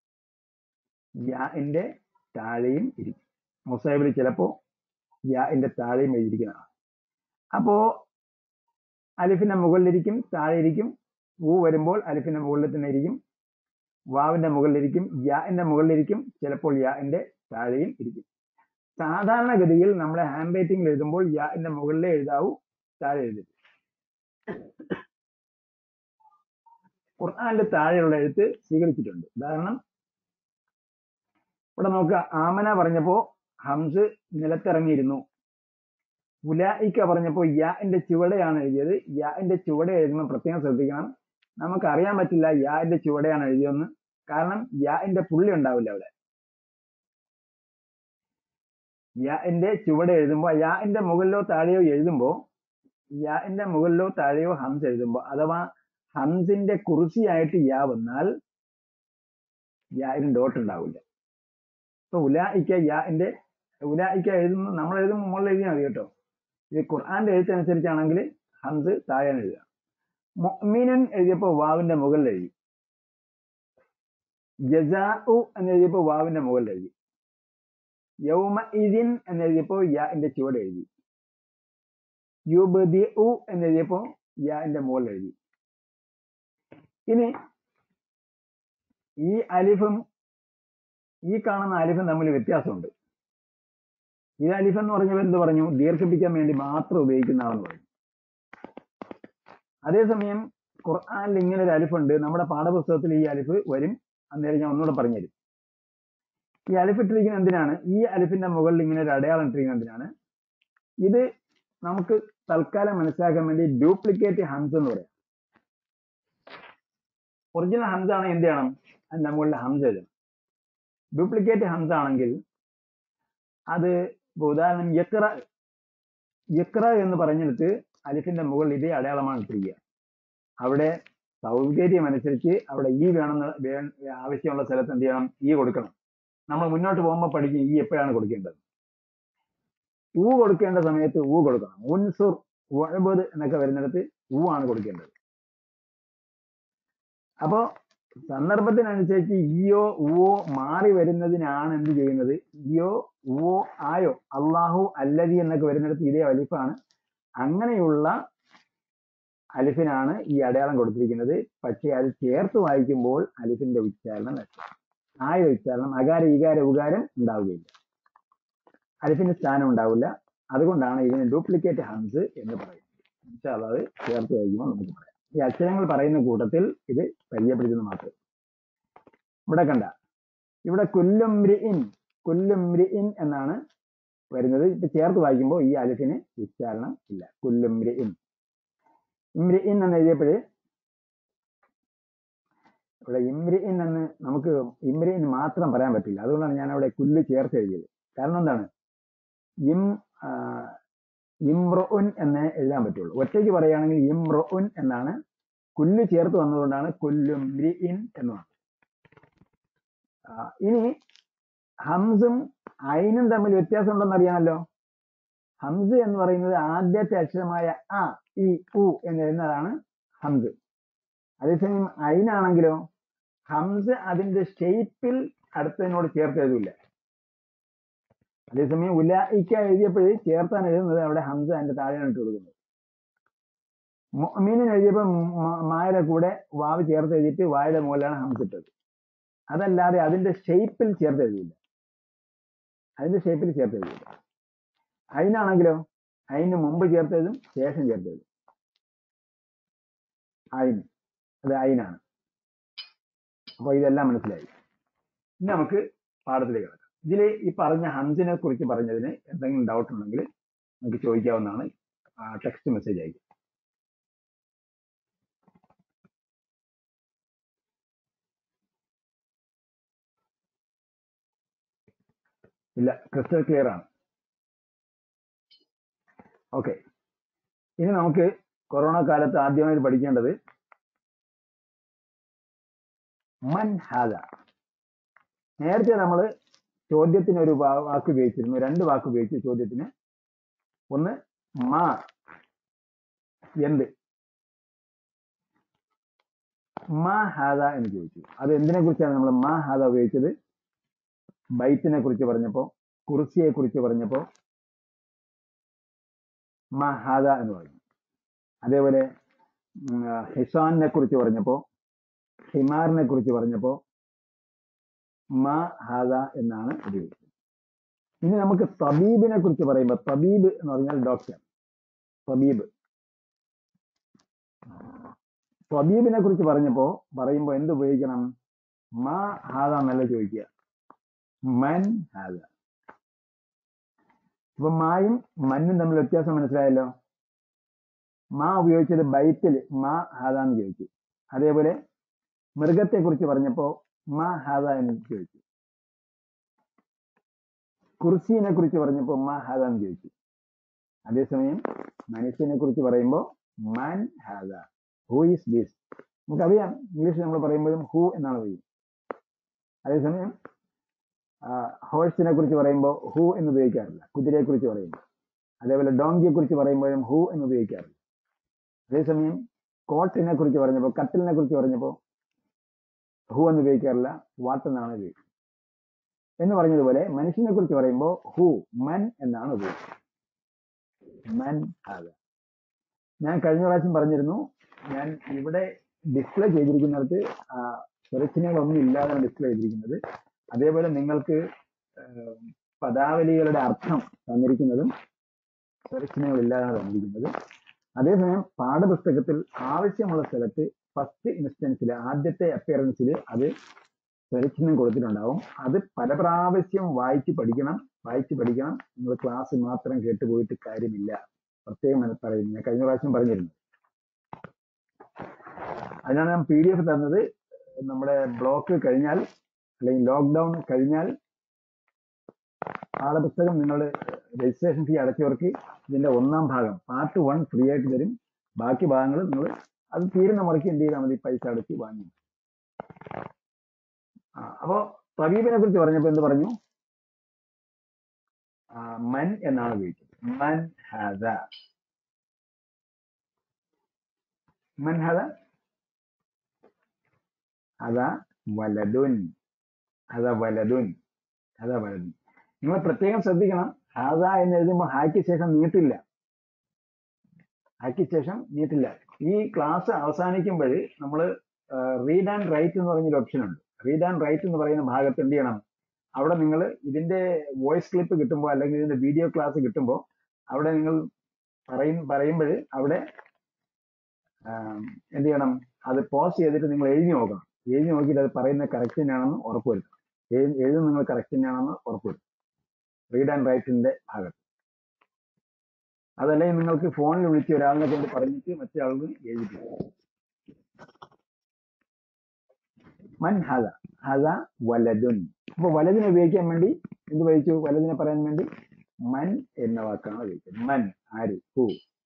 യാന്റെ താഴെയും ഇരിക്കും മുസാഹിബിൽ ചിലപ്പോ യാന്റെ താഴെയും എഴുതിയിരിക്കുന്നതാണ് അപ്പോ അലിഫിന്റെ മുകളിലിരിക്കും താഴെ ഇരിക്കും ഊ വരുമ്പോൾ അലിഫിന്റെ മുകളിൽ തന്നെ ഇരിക്കും വാവിന്റെ മുകളിലിരിക്കും യാന്റെ മുകളിലിരിക്കും ചിലപ്പോൾ യാന്റെ താഴെയും ഇരിക്കും സാധാരണഗതിയിൽ നമ്മുടെ ഹാൻഡ് റൈറ്റിംഗിൽ എഴുതുമ്പോൾ യാന്റെ മുകളിലേ എഴുതാവൂ താഴെ എഴുതരുത് ഖുർആാനിൽ താഴെയുള്ള എഴുത്ത് സ്വീകരിച്ചിട്ടുണ്ട് ഉദാഹരണം ഇവിടെ നോക്കുക ആമന പറഞ്ഞപ്പോ ഹംസ് നിലത്തിറങ്ങിയിരുന്നു ഉലായിക്ക പറഞ്ഞപ്പോ യാന്റെ ചുവടെയാണ് എഴുതിയത് യാന്റെ ചുവടെ എഴുതുമ്പോൾ പ്രത്യേകം ശ്രദ്ധിക്കണം നമുക്ക് അറിയാൻ പറ്റില്ല യാന്റെ ചുവടെയാണ് എഴുതിയതെന്ന് കാരണം യാന്റെ പുള്ളി ഉണ്ടാവില്ല അവിടെ യാന്റെ ചുവടെ എഴുതുമ്പോൾ യാന്റെ മുകളിലോ താഴെയോ എഴുതുമ്പോൾ യാന്റെ മുകളിലോ താഴെയോ ഹംസ് എഴുതുമ്പോൾ അഥവാ ഹംസിന്റെ കുറിശിയായിട്ട് യാ വന്നാൽ യാന് ഡോട്ട് ഉണ്ടാവില്ല ഇപ്പൊ ഉലായിക്ക യാന്റെ ഉലായിക്ക എഴുതുന്ന നമ്മൾ എഴുതുമ്പോൾ മുകളിൽ എഴുതിയാൽ മതി കേട്ടോ ഇത് ഖുർആന്റെ എഴുത്തനുസരിച്ചാണെങ്കിൽ ഹംസ് താഴെയാണ് എഴുതുക മൊമിനൻ എഴുതിയപ്പോൾ വാവിന്റെ മുകളിൽ എഴുതി ജസാഉ എന്ന് എഴുതിയപ്പോൾ വാവിന്റെ മുകളിൽ എഴുതി യൗമ ഇദിൻ എന്ന് എഴുതിയപ്പോൾ യാന്റെ ചുവടെ എഴുതി യുബദി ഉ എന്ന് എഴുതിയപ്പോൾ യാന്റെ മുകളിൽ എഴുതി ഇനി ഈ അലിഫും ഈ കാണുന്ന അലിഫും തമ്മിൽ വ്യത്യാസമുണ്ട് ഈ അലിഫ് എന്ന് പറഞ്ഞവർ എന്ത് പറഞ്ഞു ദീർഘിപ്പിക്കാൻ വേണ്ടി മാത്രം ഉപയോഗിക്കുന്നതാണെന്ന് പറഞ്ഞു അതേസമയം ഖുർആനിൽ ഇങ്ങനെ ഒരു അലിഫുണ്ട് നമ്മുടെ പാഠപുസ്തകത്തിൽ ഈ അലിഫ് വരും അന്നേരം ഞാൻ ഒന്നുകൂടെ പറഞ്ഞുതരും ഈ അലിഫ് ഇട്ടിരിക്കുന്നത് എന്തിനാണ് ഈ അലിഫിന്റെ മുകളിൽ ഇങ്ങനെ ഒരു അടയാളം ഇട്ടിരിക്കുന്നത് എന്തിനാണ് ഇത് നമുക്ക് തൽക്കാലം മനസ്സിലാക്കാൻ വേണ്ടി ഡ്യൂപ്ലിക്കേറ്റ് ഹംസ് എന്ന് പറയാം ഒറിജിനൽ ഹംസ ആണെങ്കിൽ എന്ത് ചെയ്യണം അതിന്റെ മുകളിൽ ഹംസ എഴുതണം ഡ്യൂപ്ലിക്കേറ്റ് ഹംസ ആണെങ്കിൽ അത് ഇപ്പൊ ഉദാഹരണം യക്ര യക്ര എന്ന് പറഞ്ഞെടുത്ത് അലിഫിന്റെ മുകളിൽ ഇതേ അടയാളമാണ് ഇട്ടിരിക്കുക അവിടെ സൗകര്യം അനുസരിച്ച് അവിടെ ഈ വേണമെന്ന് വേ- ആവശ്യമുള്ള സ്ഥലത്ത് എന്ത് ചെയ്യണം ഈ കൊടുക്കണം നമ്മൾ മുന്നോട്ട് പോകുമ്പോൾ പഠിക്കും ഈ എപ്പോഴാണ് കൊടുക്കേണ്ടത് ഊ കൊടുക്കേണ്ട സമയത്ത് ഊ കൊടുക്കണം ഉൻസുർ വഅബുദ് എന്നൊക്കെ വരുന്നിടത്ത് ഊ ആണ് കൊടുക്കേണ്ടത് അപ്പോ സന്ദർഭത്തിനനുസരിച്ച് ഇയോ ഊവോ മാറി വരുന്നതിനാണ് എന്ത് ചെയ്യുന്നത് ഇയോ ഊവോ ആയോ അള്ളാഹു അല്ലതി എന്നൊക്കെ വരുന്നിടത്ത് ഇതേ അലിഫാണ് അങ്ങനെയുള്ള അലിഫിനാണ് ഈ അടയാളം കൊടുത്തിരിക്കുന്നത് പക്ഷേ അത് ചേർത്ത് വായിക്കുമ്പോൾ അലിഫിന്റെ ഉച്ചാരണം നഷ്ടം ആയ ഉച്ചാരണം അകാര ഇകാര ഉകാരം ഉണ്ടാവുകയില്ല അലിഫിന് സ്ഥാനം ഉണ്ടാവില്ല അതുകൊണ്ടാണ് ഇതിന് ഡ്യൂപ്ലിക്കേറ്റ് ഹംസ് എന്ന് പറയുന്നത് ഇൻഷാ അല്ലാഹ് അത് ചേർത്ത് വായിക്കുമ്പോൾ നമുക്ക് പറയാം ഈ അക്ഷരങ്ങൾ പറയുന്ന കൂട്ടത്തിൽ ഇത് പരിചയപ്പെടുത്തുന്നത് മാത്രം ഇവിടെ കണ്ട ഇവിടെ കുല്ലുംരിഇൻ കുല്ലുംരിഇൻ എന്നാണ് വരുന്നത് ഇപ്പൊ ചേർത്ത് വായിക്കുമ്പോൾ ഈ അലിഫിന് ഉച്ചാരണം ഇല്ല കുല്ലുംരിഇൻ ഇമ്രിഇൻ എന്ന് എഴുതിയപ്പോഴേ ഇവിടെ ഇമ്രിഇൻ എന്ന് നമുക്ക് ഇമ്രിഇൻ മാത്രം പറയാൻ പറ്റില്ല അതുകൊണ്ടാണ് ഞാൻ അവിടെ കുല്ല് ചേർത്ത് എഴുതിയത് കാരണം എന്താണ് ഇം ആ, ഇമ്രുഉൻ എന്നേ എഴുതാൻ പറ്റുള്ളൂ ഒറ്റയ്ക്ക് പറയുകയാണെങ്കിൽ ഇമ്രുഉൻ എന്നാണ് കുല്ല് ചേർത്ത് വന്നതുകൊണ്ടാണ് കുല്ലുംരിഇൻ എന്ന് പറഞ്ഞത് ആ, ഇനി ഹംസും ഐനും തമ്മിൽ വ്യത്യാസം ഉണ്ടെന്ന് അറിയാമല്ലോ ഹംസ് എന്ന് പറയുന്നത് ആദ്യത്തെ അക്ഷരമായ അ ഇ ഉ എന്ന് എഴുതുന്നതാണ് ഹംസ് അതേസമയം ഐനാണെങ്കിലോ ഹംസ് അതിന്റെ ഷേപ്പിൽ അടുത്തതിനോട് ചേർത്ത് എഴുതില്ല അതേസമയം ഉലായിക്ക എഴുതിയപ്പോഴേ ചേർത്താണ് എഴുതുന്നത് അവിടെ ഹംസ അതിന്റെ താഴെയാണ് ഇട്ട് കൊടുക്കുന്നത് മീനിന് എഴുതിയപ്പോൾ മ- മായുടെ കൂടെ വാവ് ചേർത്ത് എഴുതിയിട്ട് വായുടെ മുകളിലാണ് ഹംസ ഇട്ടത് അതല്ലാതെ അതിന്റെ ഷേപ്പിൽ ചേർത്ത് എഴുതിയില്ല അതിന്റെ ഷേപ്പിൽ ചേർത്ത് എഴുതിയില്ല അയിനാണെങ്കിലോ അയിന് മുമ്പ് ചേർത്തതും ശേഷം ചേർത്തതും അയിൻ അത് അയിനാണ് അപ്പോൾ ഇതെല്ലാം മനസ്സിലായി ഇനി നമുക്ക് പാഠത്തിലേക്ക് കിടക്കാം ഇതിൽ ഈ പറഞ്ഞ ഹംസിനെ കുറിച്ച് പറഞ്ഞതിന് എന്തെങ്കിലും ഡൗട്ട് ഉണ്ടെങ്കിൽ നമുക്ക് ചോദിക്കാവുന്നതാണ് ടെക്സ്റ്റ് മെസ്സേജ് അയക്കും ഇല്ല ക്രിസ്റ്റൽ ക്ലിയർ ആണ് ഓക്കെ ഇനി നമുക്ക് കൊറോണ കാലത്ത് ആദ്യമായി പഠിക്കേണ്ടത് മൻ ഹാദ നേരത്തെ നമ്മൾ ചോദ്യത്തിന് ഒരു വാ- വാക്ക് ഉപയോഗിച്ചിരുന്നു രണ്ട് വാക്ക് ഉപയോഗിച്ചു ചോദ്യത്തിന് ഒന്ന് മാ എന്ത് മാ ഹാദ എന്ന് ചോദിച്ചു അത് എന്തിനെ കുറിച്ചാണ് നമ്മൾ മാ ഹാദ ഉപയോഗിച്ചത് ബൈത്തിനെ കുറിച്ച് പറഞ്ഞപ്പോ കുർസിയെ കുറിച്ച് പറഞ്ഞപ്പോ മാ ഹാദ എന്ന് പറഞ്ഞു അതേപോലെ ഉം, ആ, ഹിസാനിനെ കുറിച്ച് പറഞ്ഞപ്പോ ഹിമാറിനെ കുറിച്ച് പറഞ്ഞപ്പോ മാ ഹാദ എന്നാണ് ഉപയോഗിച്ചത് ഇനി നമുക്ക് തബീബിനെ കുറിച്ച് പറയുമ്പോൾ തബീബ് എന്ന് പറഞ്ഞാൽ ഡോക്ടർ തബീബ് തബീബിനെ കുറിച്ച് പറഞ്ഞപ്പോ പറയുമ്പോൾ എന്ത് ഉപയോഗിക്കണം മാ ഹാദ എന്നല്ല ചോദിക്കുക മൻ ഹാദ ഇപ്പൊ മായും മന്നും തമ്മിൽ വ്യത്യാസം മനസ്സിലായല്ലോ മാ ഉപയോഗിച്ചത് ബൈത്തിൽ മാ ഹാദ എന്ന് ചോദിച്ചു അതേപോലെ മൃഗത്തെ കുറിച്ച് പറഞ്ഞപ്പോ മാ ഹാദ എന്ന് ചോദിച്ചു കുർസീനെ കുറിച്ച് പറഞ്ഞപ്പോ മാ ഹാദ എന്ന് ചോദിച്ചു അതേസമയം മനുഷ്യനെ കുറിച്ച് പറയുമ്പോൾ മാൻ ഹാദ ഹൂ ഈസ് ദിസ് നമുക്കറിയാം ഇംഗ്ലീഷിൽ നമ്മൾ പറയുമ്പോഴും ഹൂ എന്നാണ് പറയും അതേസമയം ഹോഴ്സിനെ കുറിച്ച് പറയുമ്പോൾ ഹൂ എന്ന് ഉപയോഗിക്കാറില്ല കുതിരയെ കുറിച്ച് പറയുമ്പോൾ അതേപോലെ ഡോങ്കിയെ കുറിച്ച് പറയുമ്പോഴും ഹൂ എന്ന് ഉപയോഗിക്കാറില്ല അതേസമയം കോട്ടിനെ കുറിച്ച് പറഞ്ഞപ്പോൾ കട്ടിലിനെ കുറിച്ച് പറഞ്ഞപ്പോൾ ഹൂ എന്ന് ഉപയോഗിക്കാറില്ല വാട്ട് എന്നാണ് ഉപയോഗിക്കുന്നത് എന്ന് പറഞ്ഞതുപോലെ മനുഷ്യനെ കുറിച്ച് പറയുമ്പോൾ ഹൂ മൻ എന്നാണ് ഉപയോഗിക്കുന്നത് മൻ ആക ഞാൻ കഴിഞ്ഞ പ്രാവശ്യം പറഞ്ഞിരുന്നു ഞാൻ ഇവിടെ ഡിസ്പ്ലേ ചെയ്തിരിക്കുന്നിടത്ത് സെലക്ഷനുകളൊന്നും ഇല്ലാതാണ് ഡിസ്പ്ലേ ചെയ്തിരിക്കുന്നത് അതേപോലെ നിങ്ങൾക്ക് ആഹ്, പദാവലികളുടെ അർത്ഥം തന്നിരിക്കുന്നതും സെലക്ഷനുകൾ ഇല്ലാതാണ് തന്നിരിക്കുന്നത് അതേസമയം പാഠപുസ്തകത്തിൽ ആവശ്യമുള്ള സ്ഥലത്ത് ഫസ്റ്റ് ഇൻസ്റ്റൻസിൽ ആദ്യത്തെ അപ്പിയറൻസിൽ അത് സെലക്ഷനും കൊടുത്തിട്ടുണ്ടാവും അത് പല പ്രാവശ്യം വായിച്ച് പഠിക്കണം വായിച്ച് പഠിക്കണം നിങ്ങൾ ക്ലാസ് മാത്രം കേട്ടുപോയിട്ട് കാര്യമില്ല പ്രത്യേകം ഞാൻ പറയുന്നു ഞാൻ കഴിഞ്ഞ പ്രാവശ്യം പറഞ്ഞിരുന്നു അതിനാണ് ഞാൻ പി ഡി എഫ് തന്നത് നമ്മുടെ ബ്ലോക്ക് കഴിഞ്ഞാൽ അല്ലെങ്കിൽ ലോക്ക്ഡൗൺ കഴിഞ്ഞാൽ പാഠപുസ്തകം നിങ്ങൾ രജിസ്ട്രേഷൻ ഫീ അടച്ചവർക്ക് ഇതിന്റെ ഒന്നാം ഭാഗം പാർട്ട് വൺ ഫ്രീ ആയിട്ട് തരും ബാക്കി ഭാഗങ്ങൾ നിങ്ങൾ അത് തീരുന്ന മുറയ്ക്ക് എന്ത് ചെയ്താൽ മതി പൈസ അടച്ച് വാങ്ങി ആ, അപ്പോ തബീബിനെ കുറിച്ച് പറഞ്ഞപ്പോ എന്ത് പറഞ്ഞു ആ, മൻ എന്നാണ് ഉപയോഗിച്ചത് മൻ ഹദ മൻ ഹദ ഹദ വലതുൻ ഹദ വലതുൻ ഹദ വലതുൻ നിങ്ങൾ പ്രത്യേകം ശ്രദ്ധിക്കണം ഹാദ എന്ന് എഴുതുമ്പോൾ ഹായ്ക്ക് ശേഷം നീട്ടില്ല ഹായ്ക്ക് ശേഷം നീട്ടില്ല ഈ ക്ലാസ് അവസാനിക്കുമ്പോൾ നമ്മൾ റീഡ് ആൻഡ് റൈറ്റ് എന്ന് പറഞ്ഞൊരു ഓപ്ഷൻ ഉണ്ട് റീഡ് ആൻഡ് റൈറ്റ് എന്ന് പറയുന്ന ഭാഗത്ത് എന്ത് ചെയ്യണം അവിടെ നിങ്ങൾ ഇതിന്റെ വോയിസ് ക്ലിപ്പ് കിട്ടുമ്പോൾ അല്ലെങ്കിൽ ഇതിന്റെ വീഡിയോ ക്ലാസ് കിട്ടുമ്പോൾ അവിടെ നിങ്ങൾ പറയും പറയുമ്പോൾ അവിടെ ആം, എന്ത് ചെയ്യണം അത് പോസ് ചെയ്തിട്ട് നിങ്ങൾ എഴുതി നോക്കണം എഴുതി നോക്കിയിട്ട് അത് പറയുന്നത് കറക്റ്റ് തന്നെയാണെന്ന് ഉറപ്പുവരുത്തണം എഴു- എഴുതുന്നത് നിങ്ങൾ കറക്റ്റ് തന്നെയാണെന്ന് ഉറപ്പുവരുത്തണം റീഡ് ആൻഡ് റൈറ്റിന്റെ ഭാഗത്ത് അതല്ലെങ്കിൽ നിങ്ങൾക്ക് ഫോണിൽ വിളിച്ച് ഒരാളിനെ കൊണ്ട് പറഞ്ഞിട്ട് മറ്റേ ആൾക്ക് എഴുതിപ്പിക്കും മൻ ഹദ ഹദ വലതുൻ അപ്പൊ വലതിനെ ഉപയോഗിക്കാൻ വേണ്ടി എന്ത് ഉപയോഗിച്ചു വലതിനെ പറയാൻ വേണ്ടി മൻ എന്ന വാക്കാണ് ഉപയോഗിച്ചത് മൻ ആര് ഹു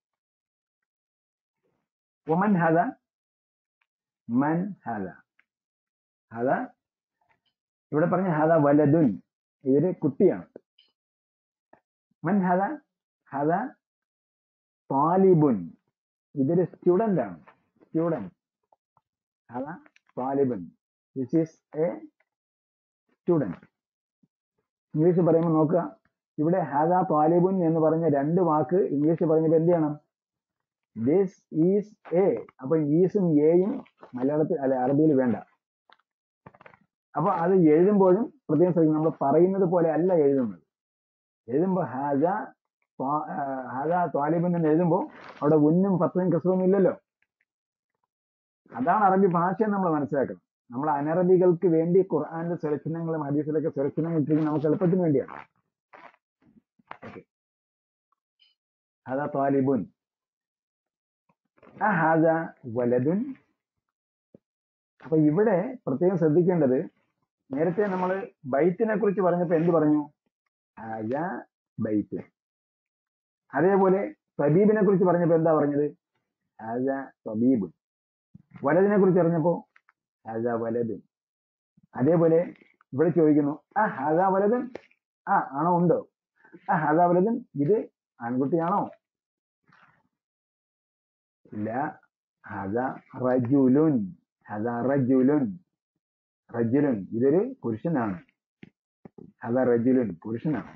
ഒമൻ ഹദ മൻ ഹദ ഹദ ഇവിടെ പറഞ്ഞ ഹദ വലതുൻ ഇതൊരു കുട്ടിയാണ് മൻ ഹദ ഹദ താലിബുൻ ഇതൊരു സ്റ്റുഡന്റ് ആണ് സ്റ്റുഡന്റ് ഹദ താലിബുൻ this is a student English പറയുമ്പോൾ നോക്കുക ഇവിടെ ഹദ താലിബുൻ എന്ന് പറഞ്ഞ രണ്ട് വാക്ക് ഇംഗ്ലീഷ് പറഞ്ഞപ്പോൾ എന്ത് ചെയ്യണം ദിസ് ഈസ് എ അപ്പൊ ഈസും എയും മലയാളത്തിൽ അല്ല അറബിയിൽ വേണ്ട അപ്പൊ അത് എഴുതുമ്പോഴും പ്രത്യേകം ശ്രദ്ധിക്കണം നമ്മൾ പറയുന്നത് പോലെ അല്ല എഴുതുന്നത് എഴുതുമ്പോൾ ഹാജ ത്വാ- ആ, ഹാജ താലിബൻ എന്ന് എഴുതുമ്പോൾ അവിടെ ഉന്നും പത്തും കസവും ഇല്ലല്ലോ അതാണ് അറബി ഭാഷ നമ്മൾ മനസ്സിലാക്കണം നമ്മൾ അനറബികൾക്ക് വേണ്ടി ഖുർആാനിലെ സുരക്ഷണങ്ങളും ഹദീസിലൊക്കെ സുരക്ഷണം ഇട്ടിരിക്കുന്നത് നമുക്ക് എളുപ്പത്തിന് വേണ്ടിയാണ് ഓക്കെ ഹാജ താലിബുൻ ആ ഹാജ വലതുൻ അപ്പൊ ഇവിടെ പ്രത്യേകം ശ്രദ്ധിക്കേണ്ടത് നേരത്തെ നമ്മൾ ബൈത്തിനെ കുറിച്ച് പറഞ്ഞപ്പോ എന്ത് പറഞ്ഞു ഹാജ ബൈത്ത് അതേപോലെ തബീബിനെ കുറിച്ച് പറഞ്ഞപ്പോ എന്താ പറഞ്ഞത് ഹാജ തബീബ് വലതിനെ കുറിച്ച് പറഞ്ഞപ്പോ ഹാജ വലത് അതേപോലെ ഇവിടെ ചോദിക്കുന്നു ആ ഹാജ വലതൻ ആ ആണോ ഉണ്ടോ ആ ഹാജ വലതൻ ഇത് ആൺകുട്ടിയാണോ ഇല്ല ഹദ റജുലുൻ ഹദ റജുലുൻ റജുലുൻ ഇതൊരു പുരുഷനാണ് ഹദ റജുലുൻ പുരുഷനാണ്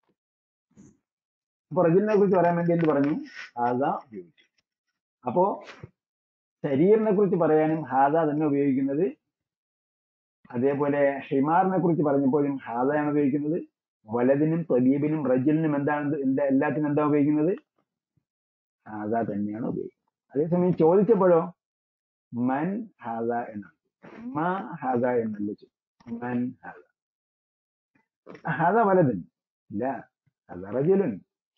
അപ്പൊ റജുലിനെ കുറിച്ച് പറയാൻ വേണ്ടി എന്ത് പറഞ്ഞു ഹാദ ഉപയോഗിച്ചു അപ്പോ ശരീറിനെ കുറിച്ച് പറയാനും ഹാദ തന്നെ ഉപയോഗിക്കുന്നത് അതേപോലെ ഹിമാറിനെ കുറിച്ച് പറഞ്ഞപ്പോഴും ഹാദയാണ് ഉപയോഗിക്കുന്നത് വലതിനും തൊലീബിനും റജുലിനും എന്താണ് എന്താ എല്ലാത്തിനും എന്താ ഉപയോഗിക്കുന്നത് ഹാദ തന്നെയാണ് ഉപയോഗിക്കുന്നത് അതേസമയം ചോദിച്ചപ്പോഴോ മൻ ഹാദ എന്നാണ് മാ ഹാദ എന്നല്ല ചോദിച്ചത്. മൻ ഹാദ ഹാദ വലതൻ ഇല്ല ഹാദ റജുലുൻ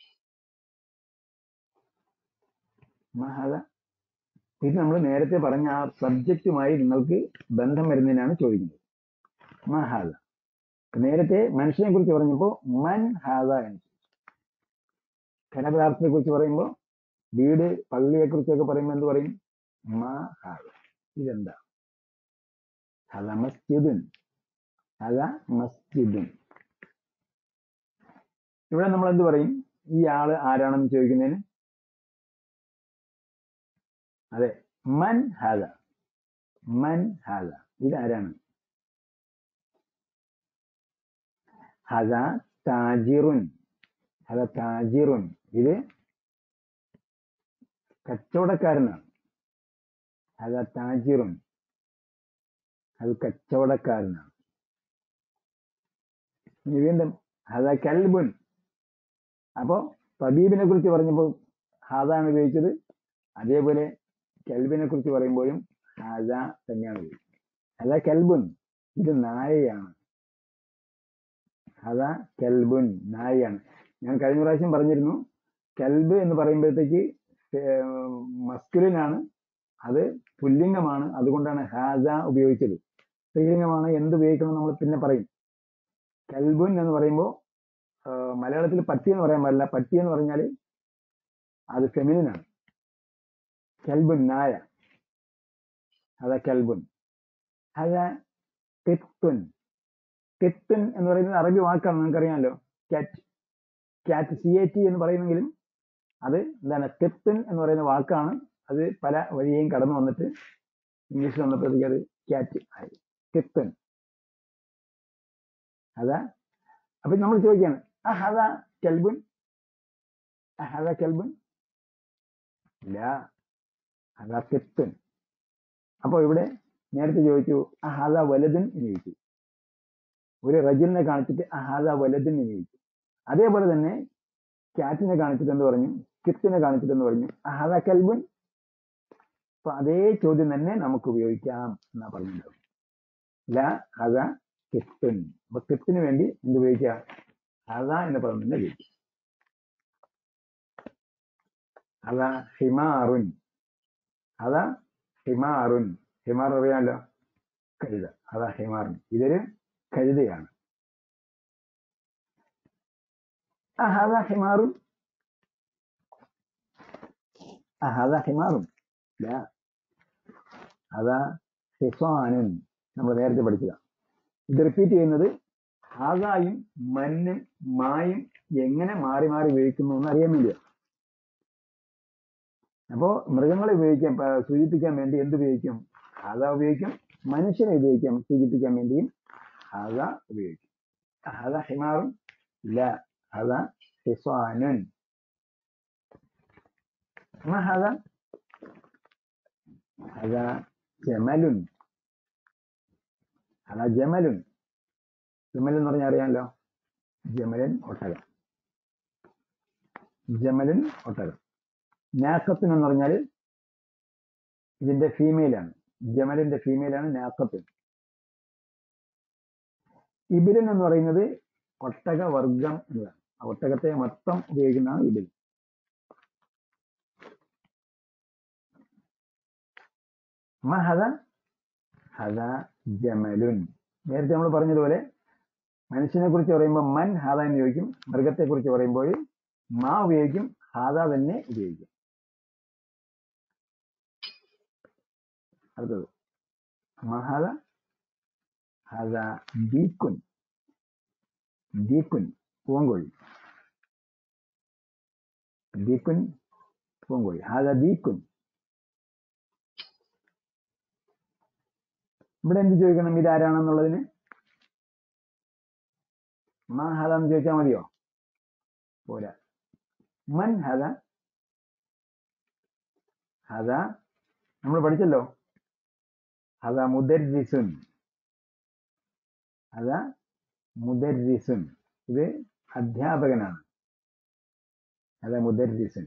മാ ഹാദ ഇത് നമ്മൾ നേരത്തെ പറഞ്ഞ ആ സബ്ജക്റ്റുമായി നിങ്ങൾക്ക് ബന്ധം വരുന്നതിനാണ് ചോദിക്കുന്നത് മാ ഹാദ നേരത്തെ മനുഷ്യനെ കുറിച്ച് പറഞ്ഞപ്പോൾ മൻ ഹാദ എന്ന് ഘനപദാർത്ഥത്തെ കുറിച്ച് പറയുമ്പോൾ വീട് പള്ളിയെ കുറിച്ചൊക്കെ പറയുമ്പോൾ എന്ത് പറയും മാ ഹാദ ഇതെന്താ ഹദ മസ്ജിദുൻ ഹദ മസ്ജിദുൻ ഇവിടെ നമ്മൾ എന്ത് പറയും ഈ ആള് ആരാണെന്ന് ചോദിക്കുന്നതിന് അതെ മൻ ഹാദ മൻ ഹാദ ഇതാരാണ് ഹദ താജിറുൻ ഹദ താജിറുൻ ഇത് കച്ചവടക്കാരനാണ് ഹദ താജിറുൻ അത് കച്ചവടക്കാരനാണ് ഇനി വീണ്ടും ഹദ കൽബുൻ അപ്പോ തബീബിനെ കുറിച്ച് പറഞ്ഞപ്പോൾ ഹാദാണ് ഉപയോഗിച്ചത് അതേപോലെ കൽബിനെ കുറിച്ച് പറയുമ്പോഴും ഹാദ തന്നെയാണ് ഉപയോഗിച്ചത് ഹദ കൽബുൻ ഇത് നായയാണ് ഹദ കൽബുൻ നായയാണ് ഞാൻ കഴിഞ്ഞ പ്രാവശ്യം പറഞ്ഞിരുന്നു കൽബ് എന്ന് പറയുമ്പോഴത്തേക്ക് മസ്കുലിനാണ് അത് പുല്ലിംഗമാണ് അതുകൊണ്ടാണ് ഹാജ ഉപയോഗിച്ചത് സ്ത്രീലിംഗമാണ് എന്ത് ഉപയോഗിക്കണം നമ്മൾ പിന്നെ പറയും കൽബുൻ എന്ന് പറയുമ്പോൾ മലയാളത്തിൽ പട്ടി എന്ന് പറയാൻ പാടില്ല പട്ടി എന്ന് പറഞ്ഞാൽ അത് ഫെമിനിൻ ആണ് കൽബുൻ നായ അതാ കൽബുൻ അതാ കെത്തുൻ കെത്തുൻ എന്ന് പറയുന്നത് അറബി വാക്കാണ് നിങ്ങൾക്കറിയാമല്ലോ കാറ്റ് കാറ്റ് സി എ ടി എന്ന് പറയുന്നെങ്കിലും അത് എന്താണ് കെത്തുൻ എന്ന് പറയുന്ന വാക്കാണ് അത് പല വഴിയെയും കടന്നു വന്നിട്ട് ഇംഗ്ലീഷിൽ വന്നപ്പോഴത്തേക്ക് അത് ക്യാറ്റ് ആയി കെത്തുൻ അതാ അപ്പൊ നമ്മൾ ചോദിക്കാണ് ആ ഹദാ കെൽബുൻ ആ ഹദാ കെൽബുൻ ഇല്ല അതാ കെത്തുൻ അപ്പൊ ഇവിടെ നേരത്തെ ചോദിച്ചു ആ ഹദാ വലതുൻ എന്ന് ചോദിച്ചു ഒരു റജുലിനെ കാണിച്ചിട്ട് ആ ഹദാ വലതുൻ എന്ന് ചോദിച്ചു അതേപോലെ തന്നെ ക്യാറ്റിനെ കാണിച്ചിട്ട് എന്ന് പറഞ്ഞു കിത്തിനെ കാണിച്ചിട്ട് എന്ന് പറഞ്ഞു ആ ഹദാ കെൽബുൻ അപ്പൊ അതേ ചോദ്യം തന്നെ നമുക്ക് ഉപയോഗിക്കാം എന്നാ പറഞ്ഞിട്ടുണ്ടാവും ല ഹദ കിത്തുൻ അപ്പൊ കിത്തിന് വേണ്ടി എന്ത് ഉപയോഗിക്കുക ഹദ എന്ന പദം തന്നെ ഉപയോഗിക്കും അത ഹിമാറുൻ അത ഹിമാറുൻ ഹിമാർ അറിയാമല്ലോ കഴുത അതാ ഹിമാറുൻ ഇതൊരു കഴുതയാണ് അഹദ ഹിമാറുൻ അഹദ ഹിമാറുൻ ലാ അതാ ഹിസാനുൻ നമ്മൾ നേരത്തെ പഠിച്ചതാണ് ഇത് റിപ്പീറ്റ് ചെയ്യുന്നത് ഹാദായും മന്നും മായും എങ്ങനെ മാറി മാറി ഉപയോഗിക്കുന്നു എന്ന് അറിയാൻ വേണ്ടിയാണ് അപ്പോ മൃഗങ്ങളെ ഉപയോഗിക്കാൻ പ- സൂചിപ്പിക്കാൻ വേണ്ടി എന്ത് ഉപയോഗിക്കും ഹാദ ഉപയോഗിക്കും മനുഷ്യനെ ഉപയോഗിക്കാൻ സൂചിപ്പിക്കാൻ വേണ്ടിയും ഹാദ ഉപയോഗിക്കും ഹാദ ഹിമാറും ഇല്ല ഹാദ ഹിസാനുൻ ما هذا هذا جمل هذا جمل ജമൽ എന്ന് പറഞ്ഞാൽ അറിയാമല്ലോ ജമലൻ ഒട്ടകം ജമലൻ ഒട്ടകം നാക്കത്തിൻ എന്ന് പറഞ്ഞാൽ ഇതിന്റെ ഫീമെയിലാണ് ജമലിന്റെ ഫീമെയിലാണ് നാക്കത്തിൻ ഇബിലൻ എന്ന് പറയുന്നത് ഒട്ടക വർഗം എന്നതാണ് ആ ഒട്ടകത്തെ മൊത്തം ഉപയോഗിക്കുന്നതാണ് ഇബിൽ മഹദ ഹദ ജമലുൻ നേരത്തെ നമ്മൾ പറഞ്ഞതുപോലെ മനുഷ്യനെ കുറിച്ച് പറയുമ്പോൾ മൻ ഹാദ എന്ന് ചോദിക്കും മൃഗത്തെ കുറിച്ച് പറയുമ്പോൾ മാ ഉപയോഗിക്കും ഹാദ തന്നെ ഉപയോഗിക്കും അടുത്തത് മഹദ ഹദ ദീക്കുൻ ദീക്കുൻ പൂങ്കോഴി ദീക്കുൻ പൂങ്കോഴി ഹാദ ദീക്കുൻ ഇവിടെ എന്ത് ചോദിക്കണം ഇതാരാണെന്നുള്ളതിന് മാ ഹദ എന്ന് ചോദിച്ചാൽ മതിയോ പോരാ മൻ ഹദ ഹദ നമ്മൾ പഠിച്ചല്ലോ ഹദ മുദരിസുൻ ഹദ മുദരിസുൻ ഇത് അധ്യാപകനാണ് ഹദ മുദരിസുൻ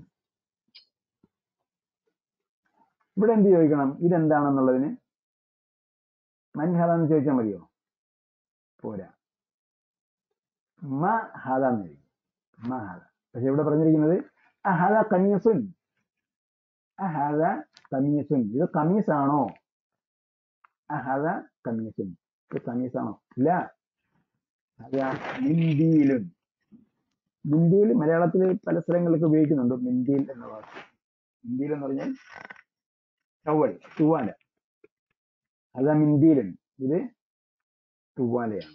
ഇവിടെ എന്ത് ചോദിക്കണം ഇതെന്താണെന്നുള്ളതിന് മൻ ഹദ എന്ന് ചോദിച്ചാൽ മതിയോ പോരാ മ ഹദ എന്ന് ചോദിക്കും മ ഹദ പക്ഷെ ഇവിടെ പറഞ്ഞിരിക്കുന്നത് അഹദ കമീസുൻ അഹദ കമീസുൻ ഇത് കമീസാണോ അഹദ കമീസുൻ ഇത് കമീസാണോ ഇല്ല അത മിന്തിയിലും മിന്തിയിൽ മലയാളത്തിൽ പല സ്ഥലങ്ങളിലൊക്കെ ഉപയോഗിക്കുന്നുണ്ട് മിന്തിയിൽ എന്ന വാക്ക് മിന്തിയിൽ എന്ന് പറഞ്ഞാൽ ടവൽ തുവാല അതാ മിന്തിയിലും ഇത് തുവാലയാണ്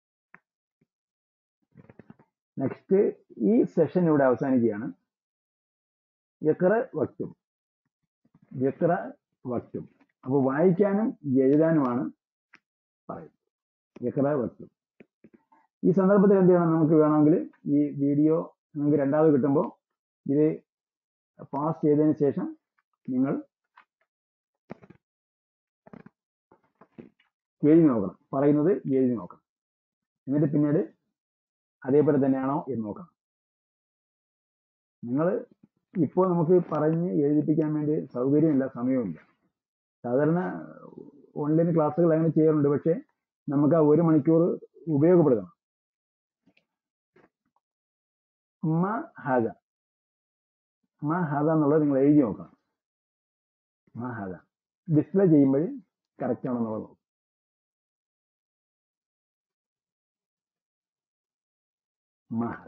നെക്സ്റ്റ് ഈ സെഷൻ ഇവിടെ അവസാനിക്കുകയാണ് യക്ര വക്തും യക്ര വക്തും അപ്പോൾ വായിക്കാനും എഴുതാനുമാണ് പറയുന്നത് യക്ര വക്തും ഈ സന്ദർഭത്തിൽ എന്ത് ചെയ്യണം നമുക്ക് വേണമെങ്കിൽ ഈ വീഡിയോ നിങ്ങൾക്ക് രണ്ടാമത് കിട്ടുമ്പോൾ ഇത് പാസ് ചെയ്തതിന് ശേഷം നിങ്ങൾ എഴുതി നോക്കണം പറയുന്നത് എഴുതി നോക്കണം എന്നിട്ട് പിന്നീട് അതേപോലെ തന്നെയാണോ എന്ന് നോക്കണം നിങ്ങൾ ഇപ്പോൾ നമുക്ക് പറഞ്ഞ് എഴുതിപ്പിക്കാൻ വേണ്ടി സൗകര്യമില്ല സമയവുമില്ല സാധാരണ ഓൺലൈൻ ക്ലാസ്സുകൾ അങ്ങനെ ചെയ്യാറുണ്ട് പക്ഷേ നമുക്ക് ആ ഒരു മണിക്കൂർ ഉപയോഗപ്പെടുത്തണം മ ഹാദ മ ഹാദ എന്നുള്ളത് നിങ്ങൾ എഴുതി നോക്കണം മ ഹാദ ഡിസ്പ്ലേ ചെയ്യുമ്പോൾ കറക്റ്റ് ആണെന്നുള്ളത് നോക്കും മഹൽ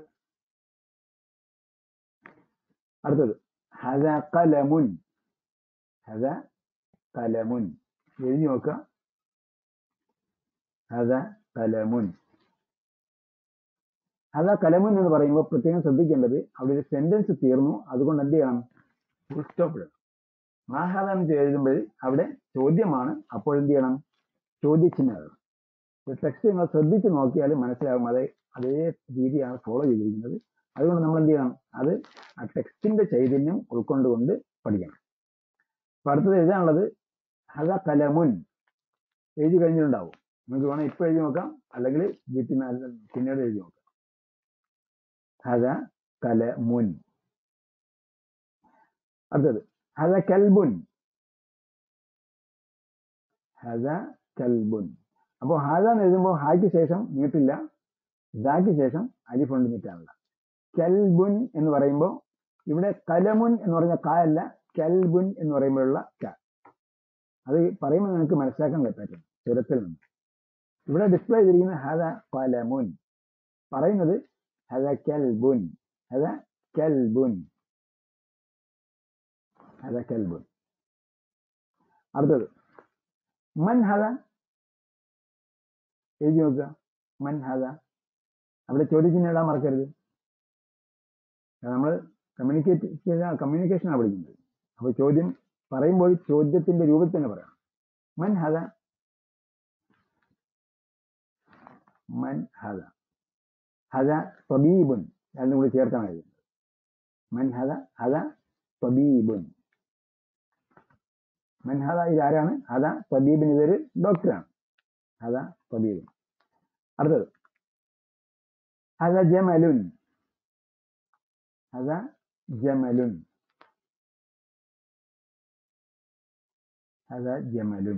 അടുത്തത് ഹദ കലമുൻ ഹദ കലമുൻ എഴുതി നോക്കുക ഹദ കലമുൻ ഹദ കലമുൻ എന്ന് പറയുമ്പോൾ പ്രത്യേകം ശ്രദ്ധിക്കേണ്ടത് അവിടെ ഒരു സെന്റൻസ് തീർന്നു അതുകൊണ്ട് എന്ത് ചെയ്യണം ഫുൾ സ്റ്റോപ്പ് ഇടണം മാഹദ എന്ന് എഴുതുമ്പോൾ അവിടെ ചോദ്യമാണ് അപ്പോൾ എന്ത് ചെയ്യണം ചോദ്യചിഹ്നം ഇടണം ടെക്സ്റ്റ് നിങ്ങൾ ശ്രദ്ധിച്ച് നോക്കിയാൽ മനസ്സിലാകും അതേ അതേ രീതിയാണ് ഫോളോ ചെയ്തിരിക്കുന്നത് അതുകൊണ്ട് നമ്മൾ എന്ത് ചെയ്യണം അത് ആ ടെക്സ്റ്റിന്റെ ചൈതന്യം ഉൾക്കൊണ്ടുകൊണ്ട് പഠിക്കണം അപ്പൊ അടുത്തത് എഴുതാനുള്ളത് ഹദ കലമുൻ എഴുതി കഴിഞ്ഞിട്ടുണ്ടാവും നിങ്ങൾക്ക് വേണം ഇപ്പൊ എഴുതി നോക്കാം അല്ലെങ്കിൽ വീട്ടിൽ നിന്ന് പിന്നീട് എഴുതി നോക്കാം ഹദ കലമുൻ അടുത്തത് ഹദ കൽബുൻ ഹദ കൽബുൻ അപ്പോൾ ഹാദ എന്ന് എഴുതുമ്പോൾ ഹായ്ക്ക് ശേഷം നീട്ടില്ല ദാക്ക് ശേഷം അലിഫുണ്ട് നീട്ടാനുള്ള കൽബുൻ എന്ന് പറയുമ്പോൾ ഇവിടെ കലമുൻ എന്ന് പറഞ്ഞ ക അല്ല കൽബുൻ എന്ന് പറയുമ്പോഴുള്ള ക അത് പറയുമ്പോൾ നിങ്ങൾക്ക് മനസ്സിലാക്കാൻ പറ്റും ചുരത്തിൽ നിന്ന് ഇവിടെ ഡിസ്പ്ലേ ചെയ്തിരിക്കുന്ന ഹദ കലമുൻ പറയുന്നത് ഹദ കൽബുൻ ഹദ കൽബുൻ ഹദ കൽബുൻ അടുത്തത് മൻ ഹദ എഴുതി നോക്കുക മൻ ഹദ അവിടെ ചോദ്യചിഹ്നം ഇടാൻ മറക്കരുത് നമ്മൾ കമ്മ്യൂണിക്കേറ്റ് കമ്മ്യൂണിക്കേഷനാണ് പഠിക്കുന്നത് അപ്പോൾ ചോദ്യം പറയുമ്പോൾ ചോദ്യത്തിന്റെ രൂപത്തിൽ തന്നെ പറയണം മൻ ഹദ മൻ ഹദ ഹദ തബീബുൻ രണ്ടും കൂടി ചേർത്താണ് എഴുതുന്നത് മൻ ഹദ ഹദ തബീബുൻ മൻ ഹദ ഇതാരാണ് ഹദ തബീബിന് ഇതൊരു ഡോക്ടറാണ് ഹദ തബീബുൻ അടുത്തത് ഹദ ജമലുൻ ഹദ ജമലുൻ ഹദ ജമലുൻ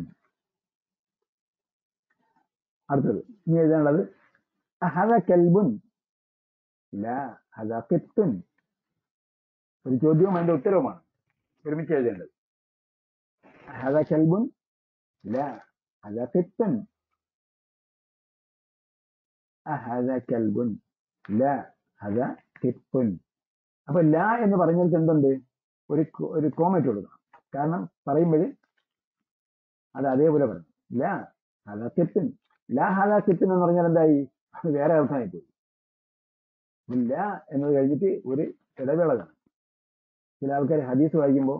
അടുത്തത് ഇനി എഴുതാനുള്ളത് ഹദ കൽബുൻ ഇല്ല ഹദ കിത്തുൻ ഒരു ചോദ്യവും അതിന്റെ ഉത്തരവുമാണ് ഒരുമിച്ച് എഴുതേണ്ടത് ഹദ കൽബുൻ ഇല്ല ഹദ കിത്തുൻ ഹദ കൽബുൻ ഇല്ല ഹദ കിത്തുൻ അപ്പൊ ല എന്ന് പറഞ്ഞിടത്ത് എന്തുണ്ട് ഒരു കോ- ഒരു കോമറ്റ് കൊടുക്കണം കാരണം പറയുമ്പോൾ അത് അതേപോലെ പറയും ല ഹദ കിത്തുൻ ല ഹദ കിത്തുൻ എന്ന് പറഞ്ഞാൽ എന്തായി അത് വേറെ അർത്ഥമായി പോയി ഇല്ല എന്നത് കഴിഞ്ഞിട്ട് ഒരു ഇടവേള കാണും ചില ആൾക്കാർ ഹദീസ് വായിക്കുമ്പോൾ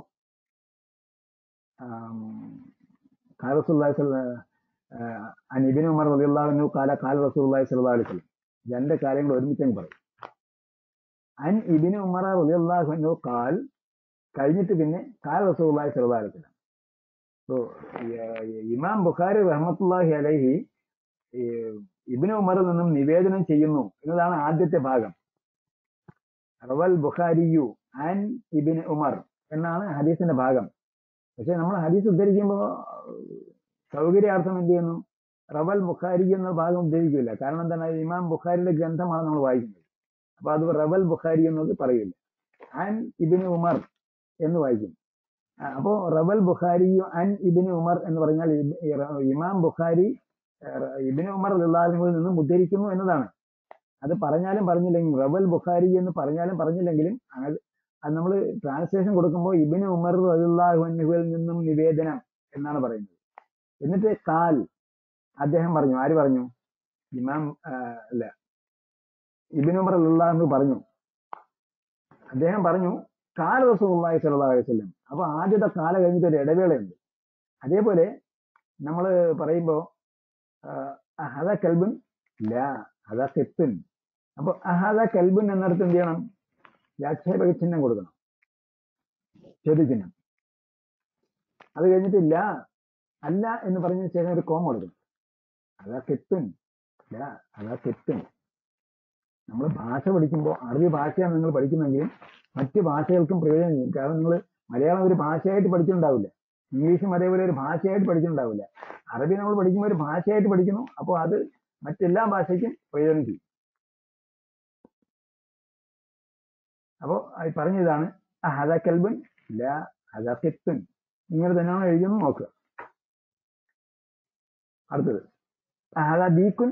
അനിബിൻ ഉമർ റളിയല്ലാഹു കാല കാല റസൂലുള്ളാഹി സ്വല്ലല്ലാഹു അലൈഹി വസല്ലം രണ്ട് കാര്യങ്ങൾ ഒരുമിച്ച് അങ്ങ് പറയും അൻ ഇബിൻ ഉമർ റളിയല്ലാഹു അൻഹു കാൽ കഴിഞ്ഞിട്ട് പിന്നെ കാല റസൂലുള്ളാഹി സ്വല്ലല്ലാഹു അലൈഹി വസല്ലം So, ഈ- ഇമാം ബുഖാരി റഹ്മത്തുള്ളാഹി അലൈഹി ഈ ഇബ്നു ഉമറിൽ നിന്നും നിവേദനം ചെയ്യുന്നു എന്നതാണ് ആദ്യത്തെ ഭാഗം റവൽ ബുഖാരിയു ആൻ ഇബിൻ ഉമർ എന്നാണ് ഹദീസിന്റെ ഭാഗം പക്ഷെ നമ്മൾ ഹദീസ് ഉദ്ധരിക്കുമ്പോൾ സൗകര്യാർത്ഥം എന്ത് ചെയ്യുന്നു റവൽ ബുഖാരി എന്ന ഭാഗം ഉദ്ധരിക്കില്ല കാരണം എന്താണ് അത് ഇമാം ബുഖാരിയുടെ ഗ്രന്ഥമാണ് നമ്മൾ വായിക്കുന്നത് അപ്പൊ അത് റവൽ ബുഖാരി എന്നത് പറയില്ല ആൻ ഇബിന് ഉമർ എന്ന് വായിക്കും ആ, അപ്പോ റവൽ ബുഖാരിയു അൻ ഇബിന് ഉമർ എന്ന് പറഞ്ഞാൽ ഇബ്- ഈ റ- ഇമാം ബുഖാരി ഏഹ്, ഇബിന് ഉമർ അള്ളാഹുവിൽ നിന്നും ഉദ്ധരിക്കുന്നു എന്നതാണ് അത് പറഞ്ഞാലും പറഞ്ഞില്ലെങ്കിലും റവൽ ബുഖാരി എന്ന് പറഞ്ഞാലും പറഞ്ഞില്ലെങ്കിലും അത് അത് നമ്മൾ ട്രാൻസ്ലേഷൻ കൊടുക്കുമ്പോൾ ഇബിന് ഉമർ അള്ളാഹുവിൽ നിന്നും നിവേദനം എന്നാണ് പറയുന്നത് എന്നിട്ട് കാൽ അദ്ദേഹം പറഞ്ഞു ആര് പറഞ്ഞു ഇമാം ആ, അല്ല ഇബിൻ ഉമർ അള്ളാഹു പറഞ്ഞു അദ്ദേഹം പറഞ്ഞു കാല റസൂലുള്ളാഹി സ്വല്ലല്ലാഹു അലൈഹി വസല്ലം അപ്പൊ ആദ്യത്തെ കാല കഴിഞ്ഞിട്ട് ഒരു ഇടവേളയുണ്ട് അതേപോലെ നമ്മൾ പറയുമ്പോൾ അഹദ കൽബുൻ ല അഹദ കിത്തുൻ അപ്പൊ അഹദ കൽബുൻ എന്നിടത്ത് എന്ത് ചെയ്യണം വ്യാക്ഷേപക ചിഹ്നം കൊടുക്കണം ചോദ്യചിഹ്നം അത് കഴിഞ്ഞിട്ട് ല അല്ല എന്ന് പറഞ്ഞ ശേഷം ഒരു കോം കൊടുക്കണം അതാ കെത്തുൻ ല അതാ കെത്തുൻ നമ്മൾ ഭാഷ പഠിക്കുമ്പോൾ അറബി ഭാഷയാണ് നിങ്ങൾ പഠിക്കുന്നെങ്കിലും മറ്റ് ഭാഷകൾക്കും പ്രയോജനം ചെയ്യും കാരണം നിങ്ങൾ മലയാളം ഒരു ഭാഷയായിട്ട് പഠിച്ചിട്ടുണ്ടാവില്ല ഇംഗ്ലീഷും അതേപോലെ ഒരു ഭാഷയായിട്ട് പഠിച്ചിട്ടുണ്ടാവില്ല അറബി നമ്മൾ പഠിക്കുമ്പോൾ ഒരു ഭാഷയായിട്ട് പഠിക്കുന്നു അപ്പോൾ അത് മറ്റെല്ലാ ഭാഷയ്ക്കും പ്രയോജനം ചെയ്യും അപ്പോൾ പറഞ്ഞതാണ് ഹദ കൽബുൻ ല ഹദ കിത്തുൻ ഇങ്ങനെ തന്നെയാണോ എഴുതിയെന്ന് നോക്കുക അടുത്തത് ഹദ ദീക്കുൻ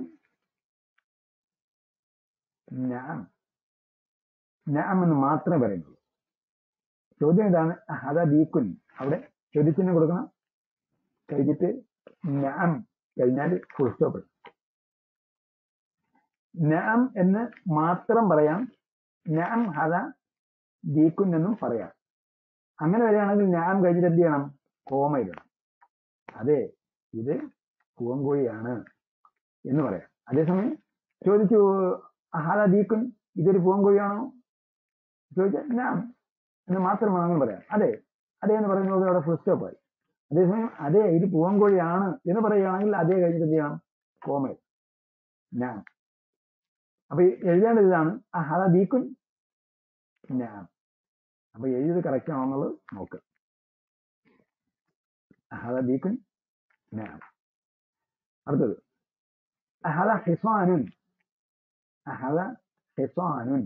ഞാൻ ഞാൻ എന്ന് മാത്രമേ പറയുന്നുള്ളൂ ചോദ്യം ഇതാണ് ഹദ ദീക്കുൻ അവിടെ ചോദ്യത്തിന് കൊടുക്കണം കഴിഞ്ഞിട്ട് ഞാൻ കഴിഞ്ഞാൽ ഫുൾ സ്റ്റോപ്പ് ഞാൻ എന്ന് മാത്രം പറയാം ഞാൻ ഹദ ദീക്കുൻ എന്നും പറയാം അങ്ങനെ വരികയാണെങ്കിൽ ഞാൻ കഴിഞ്ഞിട്ട് എന്ത് ചെയ്യണം കോമ ഇടണം അതെ ഇത് പൂവൻകോഴിയാണ് എന്ന് പറയാം അതേസമയം ചോദിച്ചു ഹദ ദീക്കുൻ ഇതൊരു പൂവൻകോഴിയാണോ ചോദിച്ചാൽ ഞാൻ എന്ന് മാത്രം വേണമെങ്കിൽ പറയാം അതെ അതെ എന്ന് പറയുന്നത് അവിടെ ഫുൾ സ്റ്റോപ്പ് ആയി അതേസമയം അതെ ഇത് പൂവൻകോഴിയാണ് എന്ന് പറയുകയാണെങ്കിൽ അതേ കഴിഞ്ഞിട്ട് എന്ത് ചെയ്യണം കോമ ഞാൻ അപ്പൊ ഈ എഴുതേണ്ടത് ഇതാണ് ഹദ ദീക്കുൻ ഞാൻ അപ്പൊ എഴുതിയത് കറക്റ്റ് ആണോ എന്നുള്ളത് നോക്കുക ഹദ ദീക്കുൻ ഞാൻ അടുത്തത് ഹദ ഹിസ്വാനുൻ ഹദ ഹിസ്വാനുൻ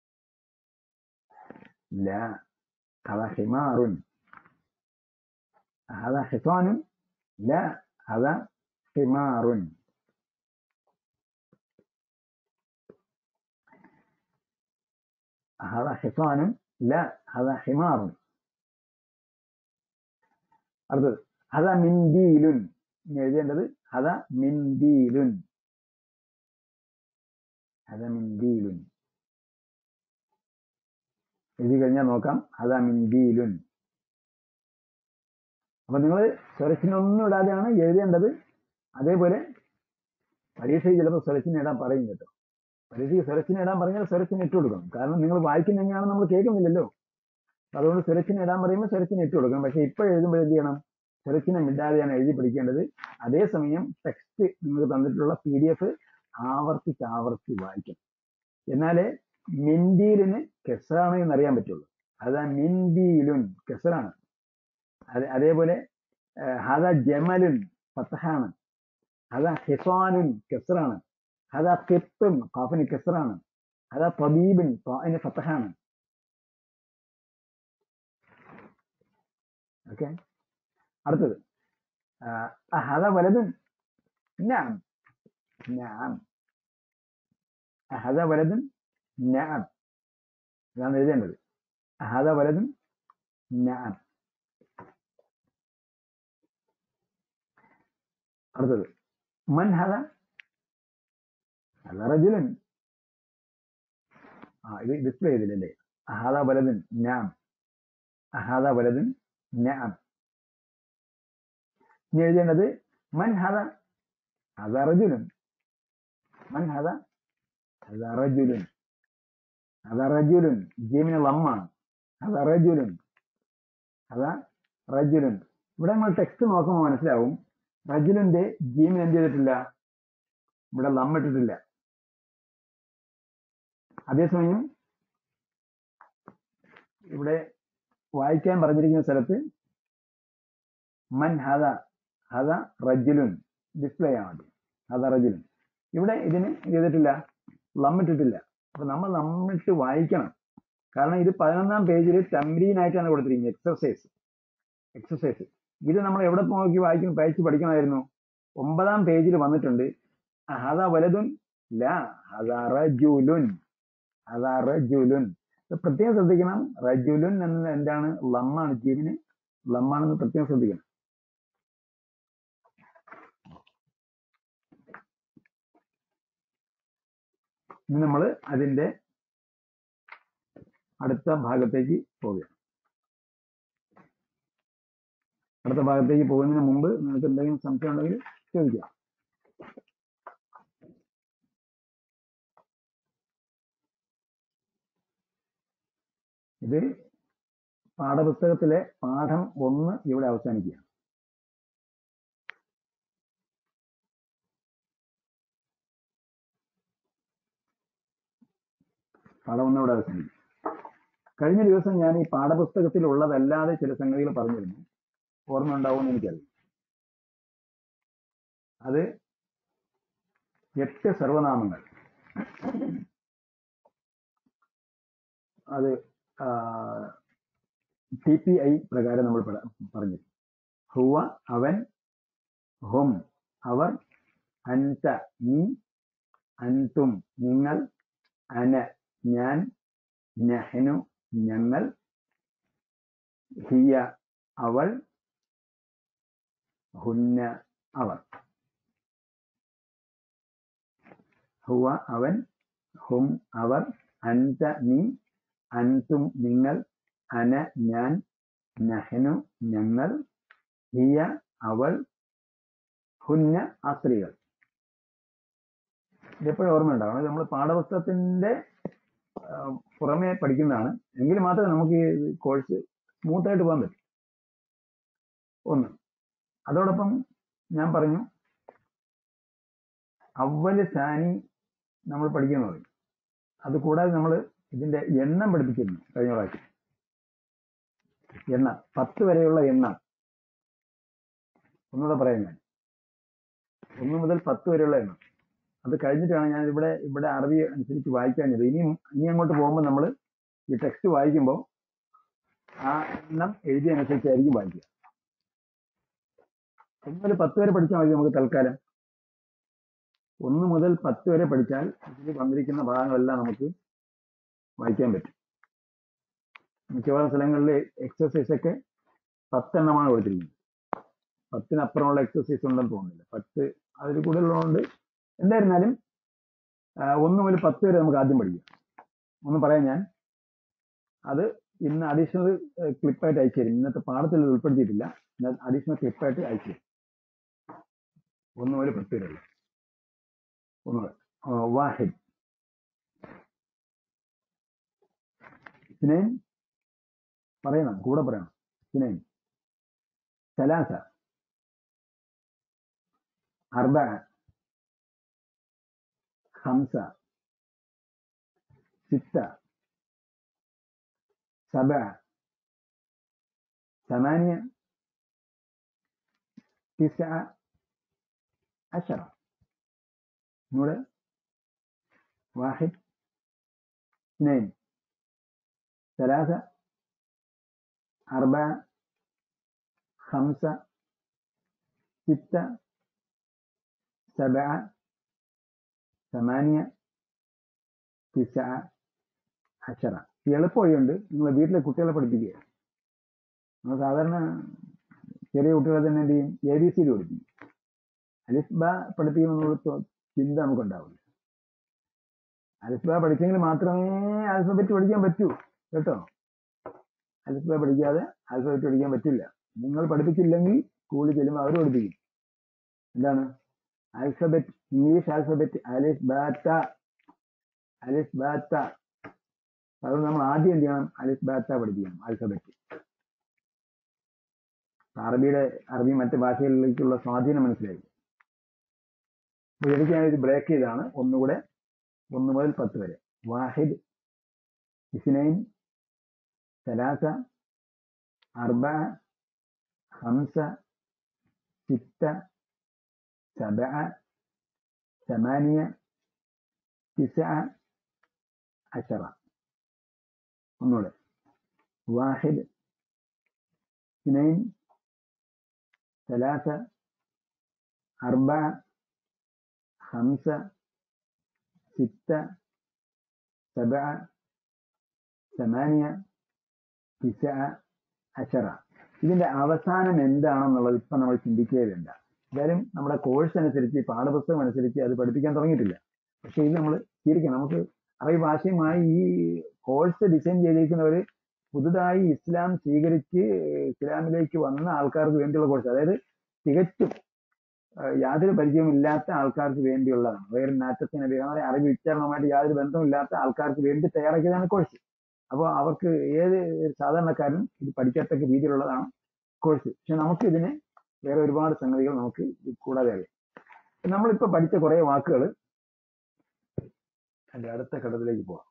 لا هذا حمار هذا حصان لا هذا حمار هذا حصان لا هذا حمار അടുത്തത് ഹത മിൻദീലുൻ ഇനി എഴുതേണ്ടത് ഹത മിൻദീലുൻ ഹത മിൻദീലുൻ എഴുതി കഴിഞ്ഞാൽ നോക്കാം ഹത മിൻദീലുൻ അപ്പൊ നിങ്ങൾ സ്വരച്ചിനൊന്നും ഇടാതെയാണ് എഴുതേണ്ടത് അതേപോലെ പരീക്ഷയിൽ ചിലപ്പോൾ സ്വരച്ചിന് ഇടാൻ പറയും കേട്ടോ പരീക്ഷയ്ക്ക് സ്വരച്ചിന് ഇടാൻ പറഞ്ഞാൽ സ്വരച്ചിന് ഇട്ട് കൊടുക്കണം കാരണം നിങ്ങൾ വായിക്കുന്ന എങ്ങനെയാണ് നമ്മൾ കേൾക്കുന്നില്ലല്ലോ അതുകൊണ്ട് സ്വരച്ചിന് ഇടാൻ പറയുമ്പോൾ സ്വരച്ചിന് ഇട്ട് കൊടുക്കണം പക്ഷെ ഇപ്പോൾ എഴുതുമ്പോൾ എന്ത് ചെയ്യണം സ്വരച്ചിനെ ഇടാതെയാണ് എഴുതി പഠിക്കേണ്ടത് അതേസമയം ടെക്സ്റ്റ് നിങ്ങൾക്ക് തന്നിട്ടുള്ള പി ഡി എഫ് ആവർത്തിച്ച് ആവർത്തിച്ച് വായിക്കണം എന്നാലേ മിൻഡീലിന് കെസറാണ് എന്ന് അറിയാൻ പറ്റുള്ളൂ അതാ മിൻഡീലുൻ കെസറാണ് അതെ അതേപോലെ ഹദ ജമലുൻ ഫത്തഹാണ് ഹദ ഹിസാനുൻ കെസറാണ് ഹദ കിത്തുൻ ഖാഫിന് കെസറാണ് ഹദ തബീബിൻ ത്വാഇന് ഫത്തഹാണ് ഓക്കെ അടുത്തത് ഹദ വലതുൻ നഅം നഅം ഹദ വലതുൻ നഅം ഇതാണ് എഴുതേണ്ടത് ഹദ വലതുൻ നഅം അടുത്തത് മൻ ഹദ ഹദ റജുലൻ ആ ഇത് ഡിസ്പ്ലേ ചെയ്തില്ലല്ലേ അഹാദ വലതുൻ നാം അഹാദ വലതുൻ നാം ഇനി എഴുതേണ്ടത് മൻ ഹദ ഹദ റജുലൻ മൻ ഹദ ഹദ റജുലൻ ഹദ റജുലൻ ജീമിന് ലമ്മാണ് ഹദ റജുലൻ ഹദ റജുലൻ ഇവിടെ നമ്മൾ ടെക്സ്റ്റ് നോക്കുമ്പോൾ മനസ്സിലാവും റജുലിന്റെ ജീമിന് എന്ത് ചെയ്തിട്ടില്ല ഇവിടെ ലമ്മിട്ടിട്ടില്ല അതേസമയം ഇവിടെ വായിക്കാൻ പറഞ്ഞിരിക്കുന്ന സ്ഥലത്ത് മൻ ഹദ ഹദ റജുലുൻ ഡിസ്പ്ലേ ആണ് മതി ഹദ റജുലുൻ ഇവിടെ ഇതിന് ചെയ്തിട്ടില്ല ലമ്മിട്ടിട്ടില്ല അപ്പൊ നമ്മൾ നമ്മിട്ട് വായിക്കണം കാരണം ഇത് പതിനൊന്നാം പേജിൽ തമ്രീനായിട്ടാണ് കൊടുത്തിരിക്കുന്നത് എക്സർസൈസ് എക്സർസൈസ് ഇത് നമ്മൾ എവിടെ നോക്കി വായിക്കും വായിച്ച് പഠിക്കണമായിരുന്നു ഒമ്പതാം പേജിൽ വന്നിട്ടുണ്ട് ഹദ വലതുൻ ല ഹദ റജുലുൻ ഹദ റജുലുൻ പ്രത്യേകം ശ്രദ്ധിക്കണം റജുലുൻ എന്നത് എന്താണ് ലമ്മാണ് ജീവന് ലമ്മാണെന്ന് പ്രത്യേകം ശ്രദ്ധിക്കണം ഇനി നമ്മൾ അതിന്റെ അടുത്ത ഭാഗത്തേക്ക് പോവുകയാണ് അടുത്ത ഭാഗത്തേക്ക് പോകുന്നതിന് മുമ്പ് നിങ്ങൾക്ക് എന്തെങ്കിലും സംശയം ഉണ്ടെങ്കിൽ ചോദിക്കാം ഇത് പാഠപുസ്തകത്തിലെ പാഠം ഒന്ന് ഇവിടെ അവസാനിക്കുകയാണ് പാഠം ഒന്ന് ഇവിടെ അവസാനിക്കും കഴിഞ്ഞ ദിവസം ഞാൻ ഈ പാഠപുസ്തകത്തിൽ ഉള്ളതല്ലാതെ ചില സംഗതികൾ പറഞ്ഞിരുന്നു ഓർമ്മ ഉണ്ടാവുമെന്ന് എനിക്കറിയാം അത് എട്ട് സർവനാമങ്ങൾ അത് ടി പി ഐ പ്രകാരം നമ്മൾ പറഞ്ഞു ഹുവ അവൻ ഹും അവർ അൻത നീ അൻതും നിങ്ങൾ അന ഞാൻ നഹ്നു ഞങ്ങൾ ഹിയ അവൾ ഹുന്ന അവർ ഹുവ അവൻ ഹും അവർ അൻത നീ അൻതും നിങ്ങൾ അന ഞാൻ നഹ്നു ഞങ്ങൾ ഹിയ അവൾ ഹുന്ന ആ സ്ത്രീകൾ ഇതെപ്പോഴും ഓർമ്മയുണ്ടാവണം നമ്മൾ പാഠപുസ്തകത്തിന്റെ ആ, പുറമെ പഠിക്കുന്നതാണ് എങ്കിൽ മാത്രമേ നമുക്ക് ഈ കോഴ്സ് സ്മൂത്തായിട്ട് പോകാൻ പറ്റൂ ഒന്ന് അതോടൊപ്പം ഞാൻ പറഞ്ഞു അവല് സാനി നമ്മൾ പഠിക്കുന്നു പറയും അത് കൂടാതെ നമ്മൾ ഇതിന്റെ എണ്ണം പഠിപ്പിച്ചിരുന്നു കഴിഞ്ഞ പ്രാവശ്യം എണ്ണം പത്ത് വരെയുള്ള എണ്ണം ഒന്നുകൂടെ പറയാം ഞാൻ ഒന്ന് മുതൽ പത്ത് വരെയുള്ള എണ്ണം അത് കഴിഞ്ഞിട്ടാണ് ഞാൻ ഇവിടെ ഇവിടെ അറബി അനുസരിച്ച് വായിക്കാഞ്ഞത് ഇനിയും ഇനി അങ്ങോട്ട് പോകുമ്പോൾ നമ്മൾ ഈ ടെക്സ്റ്റ് വായിക്കുമ്പോൾ ആ എണ്ണം എഴുതിയ അനുസരിച്ചായിരിക്കും വായിക്കുക ഒന്ന് മുതൽ പത്ത് വരെ പഠിച്ചാൽ മതി നമുക്ക് തൽക്കാലം ഒന്ന് മുതൽ പത്ത് വരെ പഠിച്ചാൽ ഇതിൽ വന്നിരിക്കുന്ന ഭാഗങ്ങളെല്ലാം നമുക്ക് വായിക്കാൻ പറ്റും മിക്കവാറും സ്ഥലങ്ങളിൽ എക്സസൈസ് ഒക്കെ പത്തെണ്ണമാണ് കൊടുത്തിരിക്കുന്നത് പത്തിനപ്പുറമുള്ള എക്സസൈസ് ഉണ്ടെന്ന് തോന്നുന്നില്ല പത്ത് അതിൽ കൂടുതലുള്ളതുകൊണ്ട് എന്തായിരുന്നാലും ആ, ഒന്ന് മുതൽ പത്ത് വരെ നമുക്ക് ആദ്യം പഠിക്കാം ഒന്ന് പറയാം ഞാൻ അത് ഇന്ന് അഡീഷണൽ ക്ലിപ്പായിട്ട് അയച്ചു തരും ഇന്നത്തെ പാഠത്തിൽ ഇത് ഉൾപ്പെടുത്തിയിട്ടില്ല അഡീഷണൽ ക്ലിപ്പായിട്ട് അയച്ചു തരും ഒന്ന് മുതൽ പത്ത് വരെയുള്ള ഒന്ന് ആ, വാഹിദ് സിനൈൻ പറയണം കൂടെ പറയണം സിനൈൻ സലാസ أربعة خمسة ستة سبعة ثمانية تسعة عشرة نورة واحد اثنين ثلاثة أربعة خمسة ستة سبعة ثمانية تسعة عشرة ഈ എളുപ്പവഴിയുണ്ട് നിങ്ങൾ വീട്ടിലെ കുട്ടികളെ പഠിപ്പിക്കുക നമ്മൾ സാധാരണ ചെറിയ കുട്ടികളെ തന്നെ എന്ത് ചെയ്യും എ ബി സി ഡി പഠിപ്പിക്കും അലിഫ് ബ പഠിപ്പിക്കുമെന്നുള്ള തൊ- ചിന്ത നമുക്കുണ്ടാവില്ല അലിഫ് ബ പഠിച്ചെങ്കിൽ മാത്രമേ ആൽഫബറ്റ് പഠിക്കാൻ പറ്റൂ കേട്ടോ അലിഫ് ബ പഠിക്കാതെ ആൽഫബറ്റ് പഠിക്കാൻ പറ്റില്ല നിങ്ങൾ പഠിപ്പിച്ചില്ലെങ്കിൽ സ്കൂളിൽ ചെല്ലുമ്പോൾ അവർ പഠിപ്പിക്കും എന്താണ് ആൽഫബറ്റ് ഇംഗ്ലീഷ് ആൽഫബറ്റ് അലിഫ് ബാറ്റ അലിഫ് ബാറ്റ അതുകൊണ്ട് നമ്മൾ ആദ്യം എന്ത് ചെയ്യണം അലിഫ് ബാറ്റ പഠിപ്പിക്കണം ആൽഫബറ്റ് അറബിയുടെ അറബി മറ്റ് ഭാഷകളിലേക്കുള്ള സ്വാധീനം മനസ്സിലായി അപ്പൊ എനിക്ക് ഞാൻ ഇത് ബ്രേക്ക് ചെയ്താണ് ഒന്നുകൂടെ ഒന്ന് മുതൽ പത്ത് വരെ വാഹിദ് ഇസ്നൈൻ സലാസ അർബ ഹംസ സിത്ത سبعة ثمانية تسعة عشرة ونقول واحد اثنين ثلاثة أربعة خمسة ستة سبعة ثمانية تسعة عشرة ഇതിന്റെ അവസാനം എന്താണെന്നുള്ളത് ഇപ്പൊ നമ്മൾ ചിന്തിക്കുകയേ വേണ്ട എന്തായാലും നമ്മുടെ കോഴ്സ് അനുസരിച്ച് പാഠപുസ്തകം അനുസരിച്ച് അത് പഠിപ്പിക്കാൻ തുടങ്ങിയിട്ടില്ല പക്ഷെ ഇത് നമ്മൾ ശരിക്കും നമുക്ക് അറബി ഭാഷയുമായി ഈ കോഴ്സ് ഡിസൈൻ ചെയ്തിരിക്കുന്നവർ പുതുതായി ഇസ്ലാം സ്വീകരിച്ച് ഇസ്ലാമിലേക്ക് വന്ന ആൾക്കാർക്ക് വേണ്ടിയുള്ള കോഴ്സ് അതായത് തികച്ചും ആ, യാതൊരു പരിചയമില്ലാത്ത ആൾക്കാർക്ക് വേണ്ടിയുള്ളതാണ് വേറെ നാറ്റത്തിന് വേറെ അറബി ഉച്ചാരണവുമായിട്ട് യാതൊരു ബന്ധമില്ലാത്ത ആൾക്കാർക്ക് വേണ്ടി തയ്യാറാക്കിയതാണ് കോഴ്സ് അപ്പോൾ അവർക്ക് ഏത് സാധാരണക്കാരനും ഇത് പഠിക്കത്തക്ക രീതിയിലുള്ളതാണ് കോഴ്സ് പക്ഷെ നമുക്ക് ഇതിന് വേറെ ഒരുപാട് സംഗതികൾ നമുക്ക് ഇത് കൂടാതെ അറിയാം നമ്മളിപ്പോ പഠിച്ച കുറെ വാക്കുകൾ അതിന്റെ അടുത്ത ഘട്ടത്തിലേക്ക് പോവാം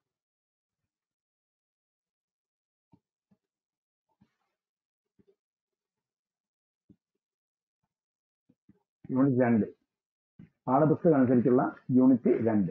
യൂണിറ്റ് രണ്ട് പാഠപുസ്തകം അനുസരിച്ചുള്ള യൂണിറ്റ് രണ്ട്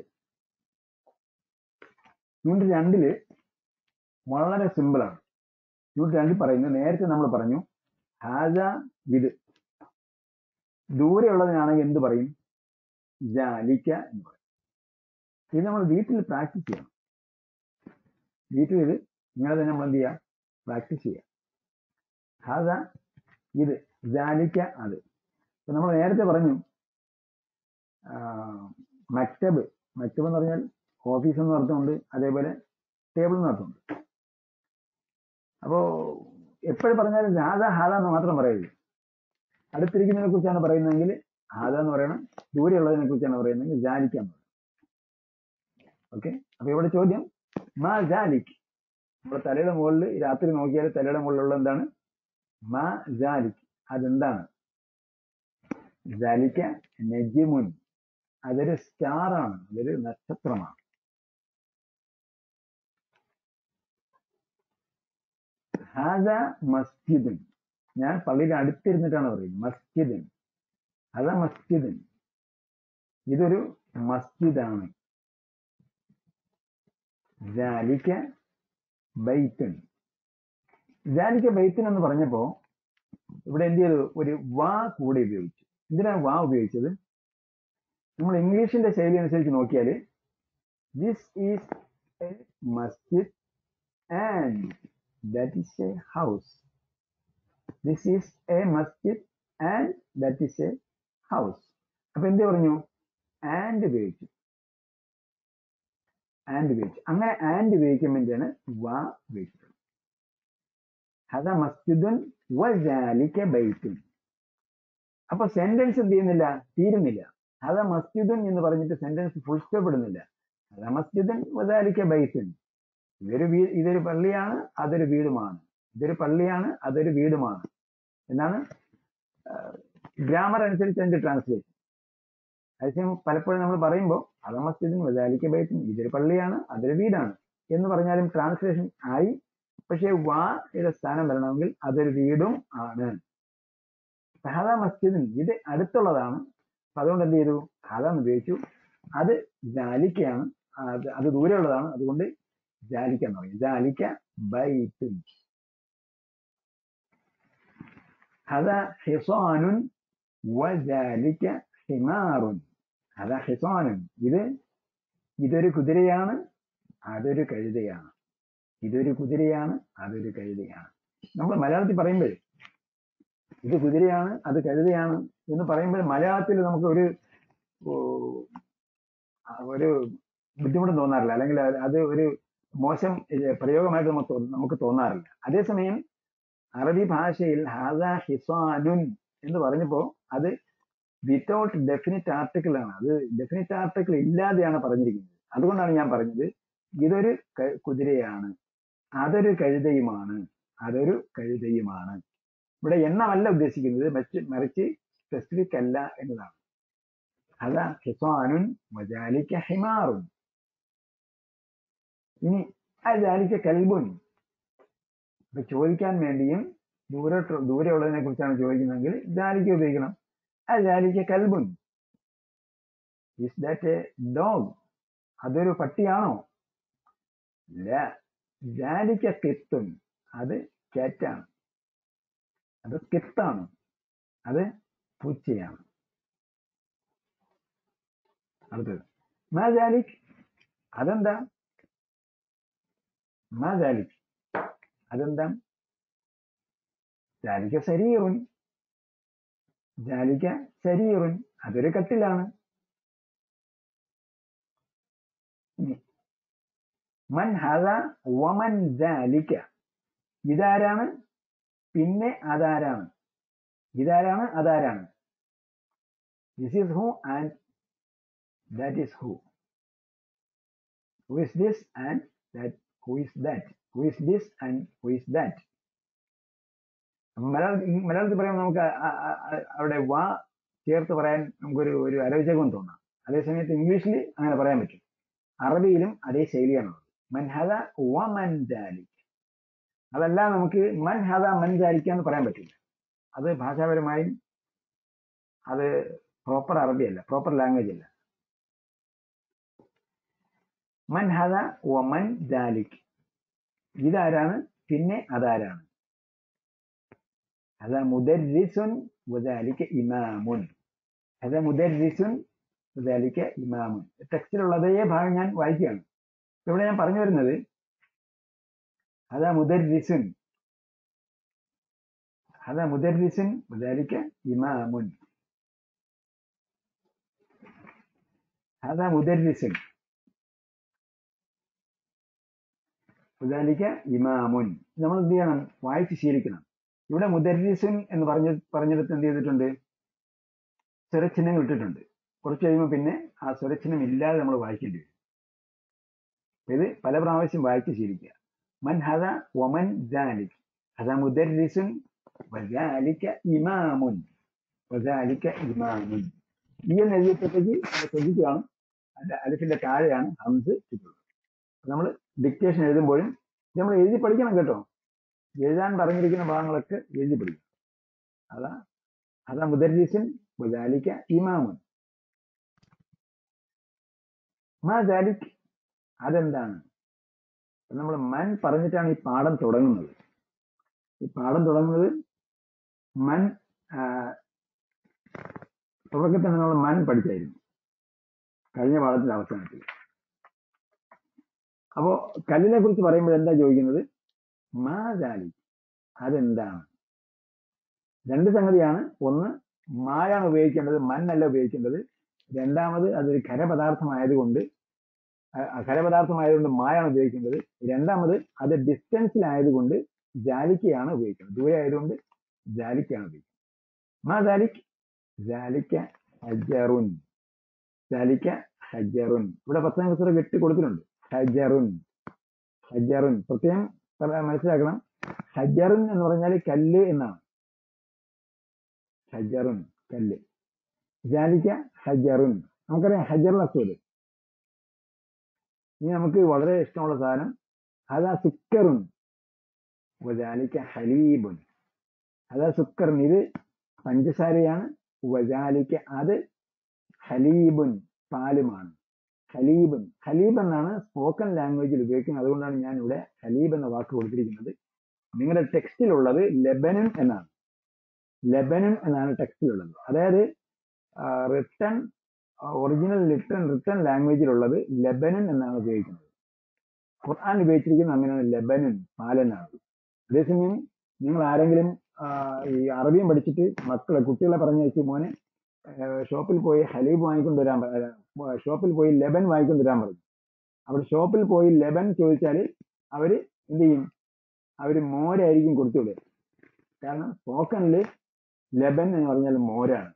യൂണിറ്റ് രണ്ടില് വളരെ സിമ്പിളാണ് യൂണിറ്റ് രണ്ടിൽ പറയുന്നത് നേരത്തെ നമ്മൾ പറഞ്ഞു ഹാജ ഇത് ദൂരെയുള്ളതിനാണെങ്കിൽ എന്ത് പറയും ജാലിക്ക എന്ന് പറയും ഇത് നമ്മൾ വീട്ടിൽ പ്രാക്ടീസ് ചെയ്യണം വീട്ടിൽ ഇത് ഇങ്ങനെ തന്നെ നമ്മൾ എന്ത് ചെയ്യുക പ്രാക്ടീസ് ചെയ്യുക ഹാദ ഇത് ജാലിക്ക അത് ഇപ്പൊ നമ്മൾ നേരത്തെ പറഞ്ഞു ആ, മക്തബ് മക്തബ് എന്ന് പറഞ്ഞാൽ ഓഫീസ് എന്ന് അർത്ഥമുണ്ട് അതേപോലെ ടേബിൾ എന്ന് അർത്ഥമുണ്ട് അപ്പോ എപ്പോഴും പറഞ്ഞാലും ഹാദ ഹാദ എന്ന് മാത്രം പറയരുത് അടുത്തിരിക്കുന്നതിനെ കുറിച്ചാണ് പറയുന്നതെങ്കിൽ ഹാദ എന്ന് പറയണം ദൂരെയുള്ളതിനെ കുറിച്ചാണ് പറയുന്നതെങ്കിൽ ജാലിക്ക എന്ന് പറയണം ഓക്കെ അപ്പൊ ഇവിടെ ചോദ്യം മാ ജാലിക് നമ്മുടെ തലയുടെ മുകളിൽ രാത്രി നോക്കിയാൽ തലയുടെ മുകളിലുള്ള എന്താണ് മാ ജാലിക് അതെന്താണ് ജാലിക്ക നജിമുൻ അതൊരു സ്റ്റാർ ആണ് അതൊരു നക്ഷത്രമാണ് ഹാദ മസ്ജിദുൻ ഞാൻ പള്ളിയുടെ അടുത്തിരുന്നിട്ടാണ് പറയുന്നത് മസ്ജിദുൻ അത മസ്ജിദുൻ ഇതൊരു മസ്ജിദാണ് ജാലിക്ക ബൈത്തുൻ ജാലിക്ക ബൈത്തുൻ എന്ന് പറഞ്ഞപ്പോ ഇവിടെ എന്ത് ചെയ്തു ഒരു വാ കൂടെ ഉപയോഗിച്ചു എന്തിനാണ് വാ ഉപയോഗിച്ചത് നമ്മൾ ഇംഗ്ലീഷിന്റെ ശൈലി അനുസരിച്ച് നോക്കിയാൽ ദിസ് ഈസ് എ മസ്ജിദ് and that is a house this is a മസ്ജിദ് and that is a house അപ്പൊ എന്ത് പറഞ്ഞു ആൻഡ് ഉപയോഗിച്ചു ആൻഡ് ഉപയോഗിച്ചു അങ്ങനെ ആൻഡ് ഉപയോഗിക്കാൻ വേണ്ടിയാണ് വാ ഉപയോഗിച്ചത് ഹദ മസ്ജിദുൻ വജാലിക ബൈത്തുൻ അപ്പൊ സെന്റൻസ് എന്ത് ചെയ്യുന്നില്ല തീരുന്നില്ല ഹദ മസ്ജിദുൻ എന്ന് പറഞ്ഞിട്ട് സെന്റൻസ് ഫുൾ സ്റ്റോപ്പ് ഇടുന്നില്ല ഹദ മസ്ജിദുൻ വജാലിക ബൈത്തുൻ ഇതൊരു വീ ഇതൊരു പള്ളിയാണ് അതൊരു വീടുമാണ് ഇതൊരു പള്ളിയാണ് അതൊരു വീടുമാണ് എന്നാണ് ഗ്രാമർ അനുസരിച്ച് അതിന്റെ ട്രാൻസ്ലേഷൻ അതേസമയം പലപ്പോഴും നമ്മൾ പറയുമ്പോൾ അത മസ്ജിദിൻ വജാലിക്ക ബൈത്തും ഇതൊരു പള്ളിയാണ് അതൊരു വീടാണ് എന്ന് പറഞ്ഞാലും ട്രാൻസ്ലേഷൻ ആയി പക്ഷേ വായുടെ സ്ഥാനം വരണമെങ്കിൽ അതൊരു വീടും ആണ് ഹാദ മസ്ജിദിൻ ഇത് അടുത്തുള്ളതാണ് അപ്പൊ അതുകൊണ്ട് എന്ത് ചെയ്തു ഹാദ എന്ന് ഉപയോഗിച്ചു അത് ജാലിക്കയാണ് അത് അത് ദൂരെയുള്ളതാണ് അതുകൊണ്ട് ജാലിക്ക എന്ന് പറയും ജാലിക്ക ബൈത്തുൻ ഹദ ഹിസാനുൻ വജാലിക്ക ഹിമാറുൻ ഹദ ഹിസാനുൻ ഇത് ഇതൊരു കുതിരയാണ് അതൊരു കഴുതയാണ് ഇതൊരു കുതിരയാണ് അതൊരു കഴുതയാണ് നമ്മൾ മലയാളത്തിൽ പറയുമ്പോൾ ഇത് കുതിരയാണ് അത് കഴുതയാണ് എന്ന് പറയുമ്പോൾ മലയാളത്തിൽ നമുക്ക് ഒരു ഓ, ഒരു ബുദ്ധിമുട്ടും തോന്നാറില്ല അല്ലെങ്കിൽ അത് അത് ഒരു മോശം ഏ, പ്രയോഗമായിട്ട് നമുക്ക് തോ- നമുക്ക് തോന്നാറില്ല അതേസമയം അറബി ഭാഷയിൽ ഹാദ ഹിസാനുൻ എന്ന് പറഞ്ഞപ്പോ അത് വിത്തൗട്ട് ഡെഫിനിറ്റ് ആർട്ടിക്കിൾ ആണ് അത് ഡെഫിനിറ്റ് ആർട്ടിക്കിൾ ഇല്ലാതെയാണ് പറഞ്ഞിരിക്കുന്നത് അതുകൊണ്ടാണ് ഞാൻ പറഞ്ഞത് ഇതൊരു ക- കുതിരയാണ് അതൊരു കഴുതയുമാണ് അതൊരു കഴുതയുമാണ് ഇവിടെ എണ്ണമല്ല ഉദ്ദേശിക്കുന്നത് മറ്റ് മറിച്ച് സ്പെസിഫിക് അല്ല എന്നതാണ് അതാ ഹിസാനുൻ വജാലിക്ക ഹിമാറുൻ ഇനി അജാലിക്ക കൽബുൻ ഇപ്പൊ ചോദിക്കാൻ വേണ്ടിയും ദൂരോട്ട് ദൂരെയുള്ളതിനെ കുറിച്ചാണ് ചോദിക്കുന്നതെങ്കിൽ ജാലിക്ക ഉപയോഗിക്കണം അജാലിക്ക കൽബുൻ ഇസ് ദാറ്റ് എ ഡോഗ് അതൊരു പട്ടിയാണോ ഇല്ല ജാലിക്ക കിത്തുൻ അത് കാറ്റാണ് അത് കിത്താണ് അത് പൂച്ചയാണ് അടുത്തത് മാ ജാലിക് അതെന്താ മാ ജാലിക് അതെന്താ ജാലിക്ക ശരീറുൻ ജാലിക്ക ശരീറുൻ അതൊരു കട്ടിലാണ് ഇനി, മൻ ഹദ വമൻ ജാലിക്ക ഇതാരാണ് പിന്നെ അതാരാണ് ഇതാരാണ് അതാരാണ് this is who and that is who who is this and that who is that who is this and who is that മലയാളത്തിൽ മലയാളത്തിൽ പറയുമ്പോൾ നമുക്ക് ആ- ആ- ആ- ആ- അവിടെ വാ ചേർത്ത് പറയാൻ നമുക്കൊരു ഒരു അരോചകം തോന്നാം അതേസമയത്ത് ഇംഗ്ലീഷിൽ അങ്ങനെ പറയാൻ പറ്റും അറബിയിലും അതേ ശൈലിയാണുള്ളത് മൻഹദ വ മൻജാലി അതല്ല നമുക്ക് മൻ ഹദ മൻജാലിക്ക എന്ന് പറയാൻ പറ്റില്ല അത് ഭാഷാപരമായും അത് പ്രോപ്പർ അറബി അല്ല പ്രോപ്പർ ലാംഗ്വേജ് അല്ല മൻ ഹദ വ മൻ ജാലിക് ഇതാരാണ് പിന്നെ അതാരാണ് هذا مدرس وذلك إمام هذا مدرس وذلك إمام ടെക്സ്റ്റിലുള്ള അതേ ഭാഗം ഞാൻ വായിക്കുകയാണ് ഇവിടെ ഞാൻ പറഞ്ഞു വരുന്നത് هذا مدرس هذا مدرس وذلك إمام هذا مدرس وذلك إمام നമ്മൾ എന്ത് ചെയ്യണം വായിച്ച് ശീലിക്കണം ഇവിടെ മുദരിസുൻ എന്ന് പറഞ്ഞ പറഞ്ഞെടുത്ത് എന്ത് ചെയ്തിട്ടുണ്ട് സ്വരച്ചിഹ്നങ്ങൾ ഇട്ടിട്ടുണ്ട് കുറച്ച് കഴിയുമ്പോൾ പിന്നെ ആ സ്വരച്ചിഹ്നം ഇല്ലാതെ നമ്മൾ വായിക്കേണ്ടി വരും ഇത് പല പ്രാവശ്യം വായിച്ച് ശീലിക്കുക മൻ ഹദ വമൻ ജാലിക് ഹദ മുദരിസുൻ വജാലിക ഇമാമുൻ വജാലിക ഇമാമുൻ ഈ എന്ന് എഴുതിയപ്പോഴത്തേക്ക് നമ്മൾ ശ്രദ്ധിക്കുകയാണ് അതിന്റെ അലിഫിന്റെ താഴെയാണ് ഹംസ് ഇട്ടുള്ളത് നമ്മൾ ഡിക്റ്റേഷൻ എഴുതുമ്പോഴും നമ്മൾ എഴുതി പഠിക്കണം കേട്ടോ എഴുതാൻ പറഞ്ഞിരിക്കുന്ന ഭാഗങ്ങളൊക്കെ എഴുതി പഠിക്കണം അതാ അതാ മുദരീസൻ വജാലിക ഇമാമുൻ മാ ജാലിക് അതെന്താണ് നമ്മൾ മൻ പറഞ്ഞിട്ടാണ് ഈ പാഠം തുടങ്ങുന്നത് ഈ പാഠം തുടങ്ങുന്നത് മൻ തുടക്കത്തിൽ നമ്മൾ മൻ പഠിച്ചായിരുന്നു കഴിഞ്ഞ പാഠത്തിന്റെ അവസാനത്തിൽ അപ്പോ കല്ലിനെ കുറിച്ച് പറയുമ്പോൾ എന്താ ചോദിക്കുന്നത് മാ ജാലി അതെന്താണ് രണ്ട് സംഗതിയാണ് ഒന്ന് മായാണ് ഉപയോഗിക്കേണ്ടത് മണ്ണല്ല ഉപയോഗിക്കേണ്ടത് രണ്ടാമത് അതൊരു ഖരപദാർത്ഥമായതുകൊണ്ട് ഖരപദാർത്ഥമായതുകൊണ്ട് മായാണ് ഉപയോഗിക്കേണ്ടത് രണ്ടാമത് അത് ഡിസ്റ്റൻസിലായതുകൊണ്ട് ജാലിക്കയാണ് ഉപയോഗിക്കുന്നത് ദൂരെ ആയതുകൊണ്ട് ജാലിക്കയാണ് ഉപയോഗിക്കുന്നത് മാ ജാലിക് ജാലിക്ക ഹജറുൻ ജാലിക്ക ഹജറുൻ ഇവിടെ പത്താം ക്ലാസ് വെട്ടി കൊടുത്തിട്ടുണ്ട് ഹജറുൻ ഹജറുൻ പ്രത്യേകം മനസ്സിലാക്കണം ഹജറുൻ എന്ന് പറഞ്ഞാൽ കല്ല് എന്നാണ് ഹജറുൻ കല്ല് ജാലിക്ക ഹജറുൻ നമുക്കറിയാം ഹജറുൽ അസ്വദ് ഇനി നമുക്ക് വളരെ ഇഷ്ടമുള്ള സാധനം അതാ സുക്കറുൻ വജാലിക്ക ഹലീബുൻ അതാ സുക്കറിൻ ഇത് പഞ്ചസാരയാണ് വജാലിക്ക അത് ഹലീബുൻ പാലുമാണ് ഖലീബൻ ഖലീബ് എന്നാണ് സ്പോക്കൺ ലാംഗ്വേജിൽ ഉപയോഗിക്കുന്നത് അതുകൊണ്ടാണ് ഞാൻ ഇവിടെ ഖലീബ് എന്ന വാക്ക് കൊടുത്തിരിക്കുന്നത് നിങ്ങളുടെ ടെക്സ്റ്റിലുള്ളത് ലെബനൻ എന്നാണ് ലെബനൻ എന്നാണ് ടെക്സ്റ്റിലുള്ളത് അതായത് റിട്ടൺ ഒറിജിനൽ റിട്ടൺ റിട്ടൺ ലാംഗ്വേജിലുള്ളത് ലെബനൻ എന്നാണ് ഉപയോഗിക്കുന്നത് ഖുർആൻ ഉപയോഗിച്ചിരിക്കുന്നത് അങ്ങനെയാണ് ലെബനൻ പാലനാണ് അതേസമയം നിങ്ങൾ ആരെങ്കിലും ഈ അറബിയും പഠിച്ചിട്ട് മക്കളെ കുട്ടികളെ പറഞ്ഞയച്ച് മോനെ ഷോപ്പിൽ പോയി ഹലീബ് വാങ്ങിക്കൊണ്ട് വരാൻ ഷോപ്പിൽ പോയി ലെബൻ വാങ്ങിക്കൊണ്ട് വരാൻ പറഞ്ഞു അവിടെ ഷോപ്പിൽ പോയി ലെബൻ ചോദിച്ചാൽ അവര് എന്ത് ചെയ്യും അവര് മോരായിരിക്കും കൊടുത്തു വിടുക കാരണം സ്പോക്കണില് ലെബൻ എന്ന് പറഞ്ഞാൽ മോരാണ്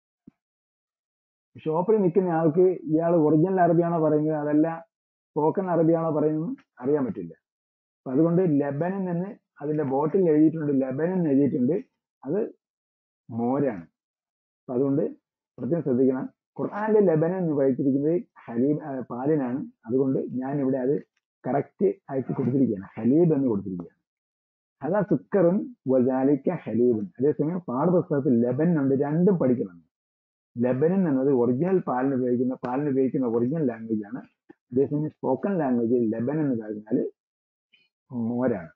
ഷോപ്പിൽ നിൽക്കുന്ന ആൾക്ക് ഇയാൾ ഒറിജിനൽ അറബിയാണോ പറയുന്നത് അതല്ല സ്പോക്കൺ അറബിയാണോ പറയുന്നത് അറിയാൻ പറ്റില്ല അപ്പൊ അതുകൊണ്ട് ലെബനൻ എന്ന് അതിന്റെ ബോട്ടിൽ എഴുതിയിട്ടുണ്ട് ലെബനൻ എന്ന് എഴുതിയിട്ടുണ്ട് അത് മോരാണ് അപ്പൊ അതുകൊണ്ട് പ്രത്യേകം ശ്രദ്ധിക്കണം ഖുർആാനിലെ ലെബനൻ എന്ന് വായിച്ചിരിക്കുന്നത് ഹലീബ് പാലിനാണ് അതുകൊണ്ട് ഞാൻ ഇവിടെ അത് കറക്റ്റ് ആയിട്ട് കൊടുത്തിരിക്കുകയാണ് ഹലീബ് എന്ന് കൊടുത്തിരിക്കുകയാണ് അതാ സുക്കറും വജാലിക്ക ഹലീബും അതേസമയം പാഠപുസ്തകത്തിൽ ലെബൻ ഉണ്ട് രണ്ടും പഠിക്കണം ലെബനൻ എന്നത് ഒറിജിനൽ പാലിന് ഉപയോഗിക്കുന്ന പാലിന് ഉപയോഗിക്കുന്ന ഒറിജിനൽ ലാംഗ്വേജ് ആണ് അതേസമയം സ്പോക്കൺ ലാംഗ്വേജിൽ ലെബൻ എന്ന് പറഞ്ഞാൽ മോരാണ്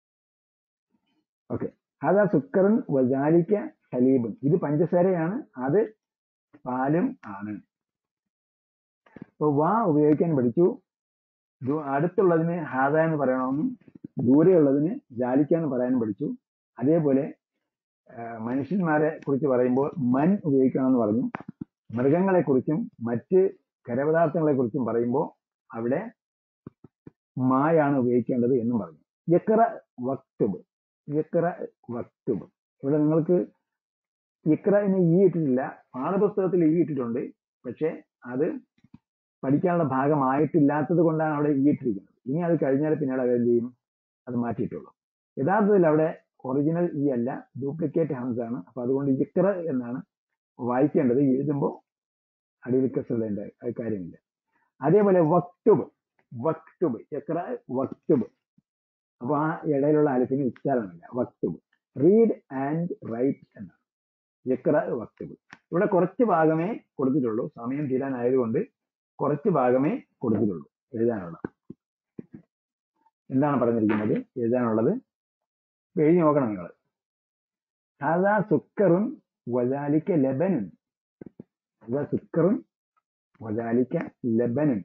ഓക്കെ അതാ സുക്കറും വജാലിക്ക ഹലീബും ഇത് പഞ്ചസാരയാണ് അത് പാലും ആണ് ഇപ്പൊ വാ ഉപയോഗിക്കാൻ പഠിച്ചു അടുത്തുള്ളതിന് ഹാദ എന്ന് പറയണമെന്നും ദൂരെയുള്ളതിന് ജാലിക്ക എന്ന് പറയാനും പഠിച്ചു അതേപോലെ മനുഷ്യന്മാരെ കുറിച്ച് പറയുമ്പോൾ മൻ ഉപയോഗിക്കണമെന്ന് പറഞ്ഞു മൃഗങ്ങളെ കുറിച്ചും മറ്റ് ഖരപദാർത്ഥങ്ങളെ കുറിച്ചും പറയുമ്പോൾ അവിടെ മായാണ് ഉപയോഗിക്കേണ്ടത് എന്നും പറഞ്ഞു യക്കറ വക്തുബ് യക്കറ വക്തുബ് ഇവിടെ നിങ്ങൾക്ക് ഇക്രന് ഈ ഇട്ടിട്ടില്ല പാഠപുസ്തകത്തിൽ ഈ ഇട്ടിട്ടുണ്ട് പക്ഷെ അത് പഠിക്കാനുള്ള ഭാഗമായിട്ടില്ലാത്തത് കൊണ്ടാണ് അവിടെ ഈ ഇട്ടിരിക്കുന്നത് ഇനി അത് കഴിഞ്ഞാൽ പിന്നീട് അത് എന്ത് ചെയ്യും അത് മാറ്റിയിട്ടുള്ളൂ യഥാർത്ഥത്തിൽ അവിടെ ഒറിജിനൽ ഈ അല്ല ഡ്യൂപ്ലിക്കേറ്റ് ഹംസ് ആണ് അപ്പൊ അതുകൊണ്ട് ഇക്ര എന്നാണ് വായിക്കേണ്ടത് എഴുതുമ്പോൾ അടിയിൽ കസറിടേണ്ട കാര്യമില്ല അതേപോലെ വക്തുബ് വക്തുബ് എക്ര വക്തുബ് അപ്പൊ ആ ഇടയിലുള്ള അലിഫിന് ഉച്ചാരണമില്ല വക്തുബ് റീഡ് ആൻഡ് റൈറ്റ് എന്നാണ് യക്ര വക്തുബ് ഇവിടെ കുറച്ച് ഭാഗമേ കൊടുത്തിട്ടുള്ളൂ സമയം തീരാനായതുകൊണ്ട് കുറച്ച് ഭാഗമേ കൊടുത്തിട്ടുള്ളൂ എഴുതാനുള്ള എന്താണ് പറഞ്ഞിരിക്കുന്നത് എഴുതാനുള്ളത് എഴുതി നോക്കണം നിങ്ങൾ ഹാദാ സുക്കറുൻ വദാലിക്ക ലബനുൻ ഹാദാ സുക്കറുൻ വദാലിക്ക ലബനുൻ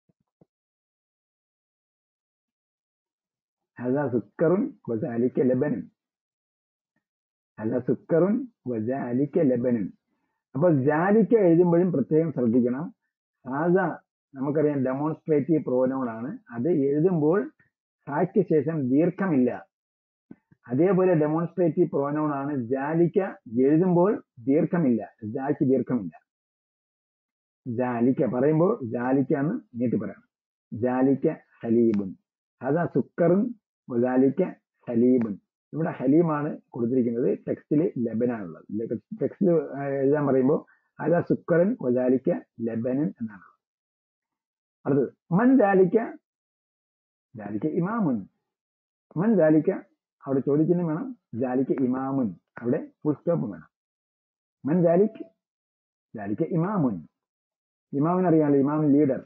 ഹാദാ സുക്കറുൻ വദാലിക്ക ലബനുൻ ഹാദാ സുക്കറുൻ വദാലിക്ക ലബനുൻ അപ്പൊ ജാലിക്ക എഴുതുമ്പോഴും പ്രത്യേകം ശ്രദ്ധിക്കണം ഹാദ നമുക്കറിയാം ഡെമോൺസ്ട്രേറ്റീവ് പ്രോനൗൺ ആണ് അത് എഴുതുമ്പോൾ ഹായ്ക്ക് ശേഷം ദീർഘമില്ല അതേപോലെ ഡെമോൺസ്ട്രേറ്റീവ് പ്രോനൗൺ ആണ് ജാലിക്ക എഴുതുമ്പോൾ ദീർഘമില്ല ജാക്ക് ദീർഘമില്ല ജാലിക്ക പറയുമ്പോൾ ജാലിക്ക എന്ന് നീട്ടി പറയണം ജാലിക്ക ഹലീബുൻ അതാ സുക്കറും ജാലിക്ക ഹലീബുൻ ഇവിടെ ഹലീമാണ് കൊടുത്തിരിക്കുന്നത് ടെക്സ്റ്റിൽ ലബനാണുള്ളത് ടെക്സ്റ്റിൽ എഴുതാൻ പറയുമ്പോൾ അതാ സുക്കറൻ വജാലിക്ക ലബനൻ എന്നാണ് അടുത്തത് മൻ ജാലിക്ക ജാലിക്ക ഇമാമുൻ മൻ ജാലിക്ക അവിടെ ചോദിക്കുന്ന വേണം ജാലിക്ക ഇമാമുൻ അവിടെ ഫുൾ സ്റ്റോപ്പ് വേണം മൻ ജാലിക് ജാലിക്ക ഇമാമുൻ ഇമാമിന് അറിയാമല്ലോ ഇമാമിൻ ലീഡർ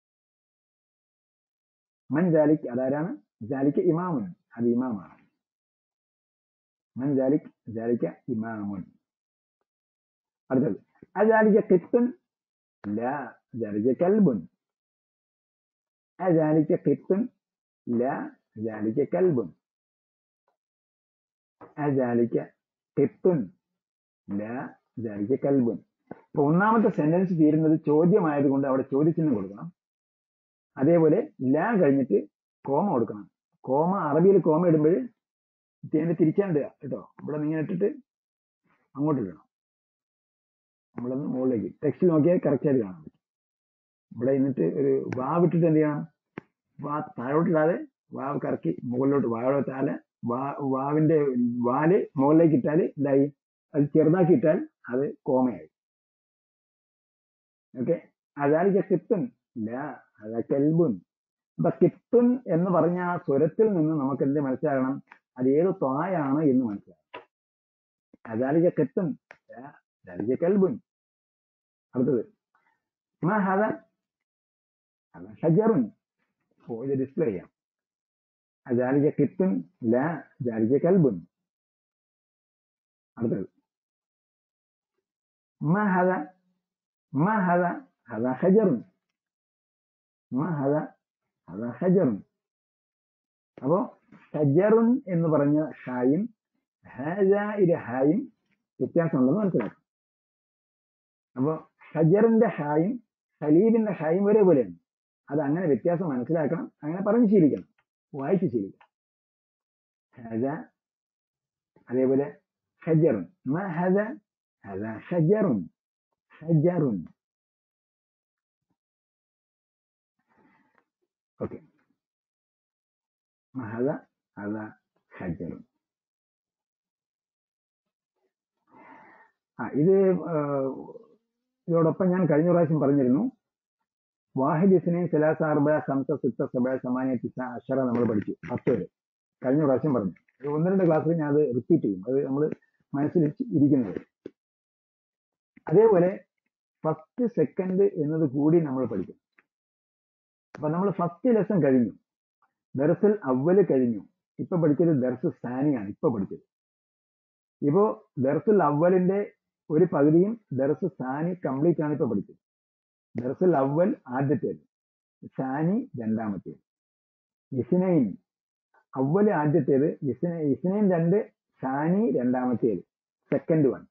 മൻ ജാലിക് അതാരാണ് ജാലിക്ക ഇമാമുൻ അത് ഇമാമാണ് മൻ ജാലിക് ജാലിക്ക ഇമാമുൻ അടുത്തത് അജാലിക്ക കിത്തുൻ لا ذلك كلب أذلك قط لا ذلك كلب أذلك قط لا ذلك كلب ഇപ്പൊ ഒന്നാമത്തെ സെന്റൻസ് തീരുന്നത് ചോദ്യമായതുകൊണ്ട് അവിടെ ചോദ്യചിഹ്നം കൊടുക്കണം അതേപോലെ ലാ കഴിഞ്ഞിട്ട് കോമ കൊടുക്കണം കോമ അറബിയിൽ കോമ ഇടുമ്പോൾ ഇതിനെ തിരിച്ചാണ്ടിടുക കേട്ടോ ഇവിടെ നിങ്ങൾ ഇട്ടിട്ട് അങ്ങോട്ട് ഇടണം നമ്മളൊന്ന് മുകളിലേക്ക് ടെക്സ്റ്റിൽ നോക്കിയാൽ കറക്റ്റ് ആയിട്ട് കാണാൻ പറ്റും ഇവിടെ എന്നിട്ട് ഒരു വാവ് ഇട്ടിട്ട് എന്ത് ചെയ്യണം വാ താഴോട്ടിടാതെ വാവ് കറക്കി മുകളിലോട്ട് വാഴ താല വാ വാവിന്റെ വാല് മുകളിലേക്ക് ഇട്ടാൽ എന്തായി അത് ചെറുതാക്കി ഇട്ടാൽ അത് കോമയായി ഓക്കെ അതാലിക്ക കിത്തുൻ ഇല്ല അതാ കെൽബുൻ അപ്പൊ കിത്തുൻ എന്ന് പറഞ്ഞ ആ സ്വരത്തിൽ നിന്ന് നമുക്ക് എന്ത് മനസ്സിലാകണം അത് ഏത് ത്വായാണ് എന്ന് മനസ്സിലാക്കണം അതാലിക്ക കിത്തുൻ അതാലിക്ക കെൽബുൻ അടുത്തത് മാ ഹദ هذا شجر هو إذا ديسبلاي ذلك قط لا ذلك كلب അടുത്തത് ما هذا ما هذا هذا شجر ما هذا هذا شجر അപ്പോ ഷജറുൻ എന്ന് പറഞ്ഞ ഷായും ഹാജായിലെ ഹായും വ്യത്യാസമുണ്ടെന്ന് മനസ്സിലാക്കാം അപ്പോ ഷജറിന്റെ ഷായും ഖലീബിന്റെ ഷായും ഒരേപോലെയാണ് അത് അങ്ങനെ വ്യത്യാസം മനസ്സിലാക്കണം അങ്ങനെ പറഞ്ഞ് ശീലിക്കണം വായിച്ച് ശീലിക്കണം ഹദ അതേപോലെ ഷജറുൻ മ ഹദ ഹദ ഷജറുൻ ഷജറുൻ ഓക്കെ ഹദ ഹദ ഷജറുൻ ആ ഇത് ഇതോടൊപ്പം ഞാൻ കഴിഞ്ഞ പ്രാവശ്യം പറഞ്ഞിരുന്നു വാഹിദ് ഇസ്നൈൻ സലാസ അർബ ഹംസ സിത്ത സബ സമാനിയ തിസ അഷറ നമ്മൾ പഠിച്ചു പത്ത് വരെ കഴിഞ്ഞ പ്രാവശ്യം പറഞ്ഞു ഒന്ന് രണ്ട് ക്ലാസ്സിൽ ഞാൻ അത് റിപ്പീറ്റ് ചെയ്യും അത് നമ്മൾ മനസ്സിൽ ഇരിക്കുന്നത് അതേപോലെ ഫസ്റ്റ് സെക്കൻഡ് എന്നത് കൂടി നമ്മൾ പഠിക്കും അപ്പൊ നമ്മൾ ഫസ്റ്റ് ലെസൺ കഴിഞ്ഞു ദർസിൽ അവല് കഴിഞ്ഞു ഇപ്പൊ പഠിച്ചത് ദർസ് സാനിയാണ് ഇപ്പൊ പഠിച്ചത് ഇപ്പോ ദർസുൽ അവലിന്റെ ഒരു പകുതിയും ദർസ് സാനി കംപ്ലീറ്റ് ആണ് ഇപ്പൊ പഠിച്ചത് ദർസുൽ അവൽ ആദ്യത്തേത് സാനി രണ്ടാമത്തേത് ഇസ്നൈൻ അവല് ആദ്യത്തേത് ഇസ്ന ഇസ്നൈൻ രണ്ട് സാനി രണ്ടാമത്തേത് സെക്കൻഡ് വൺ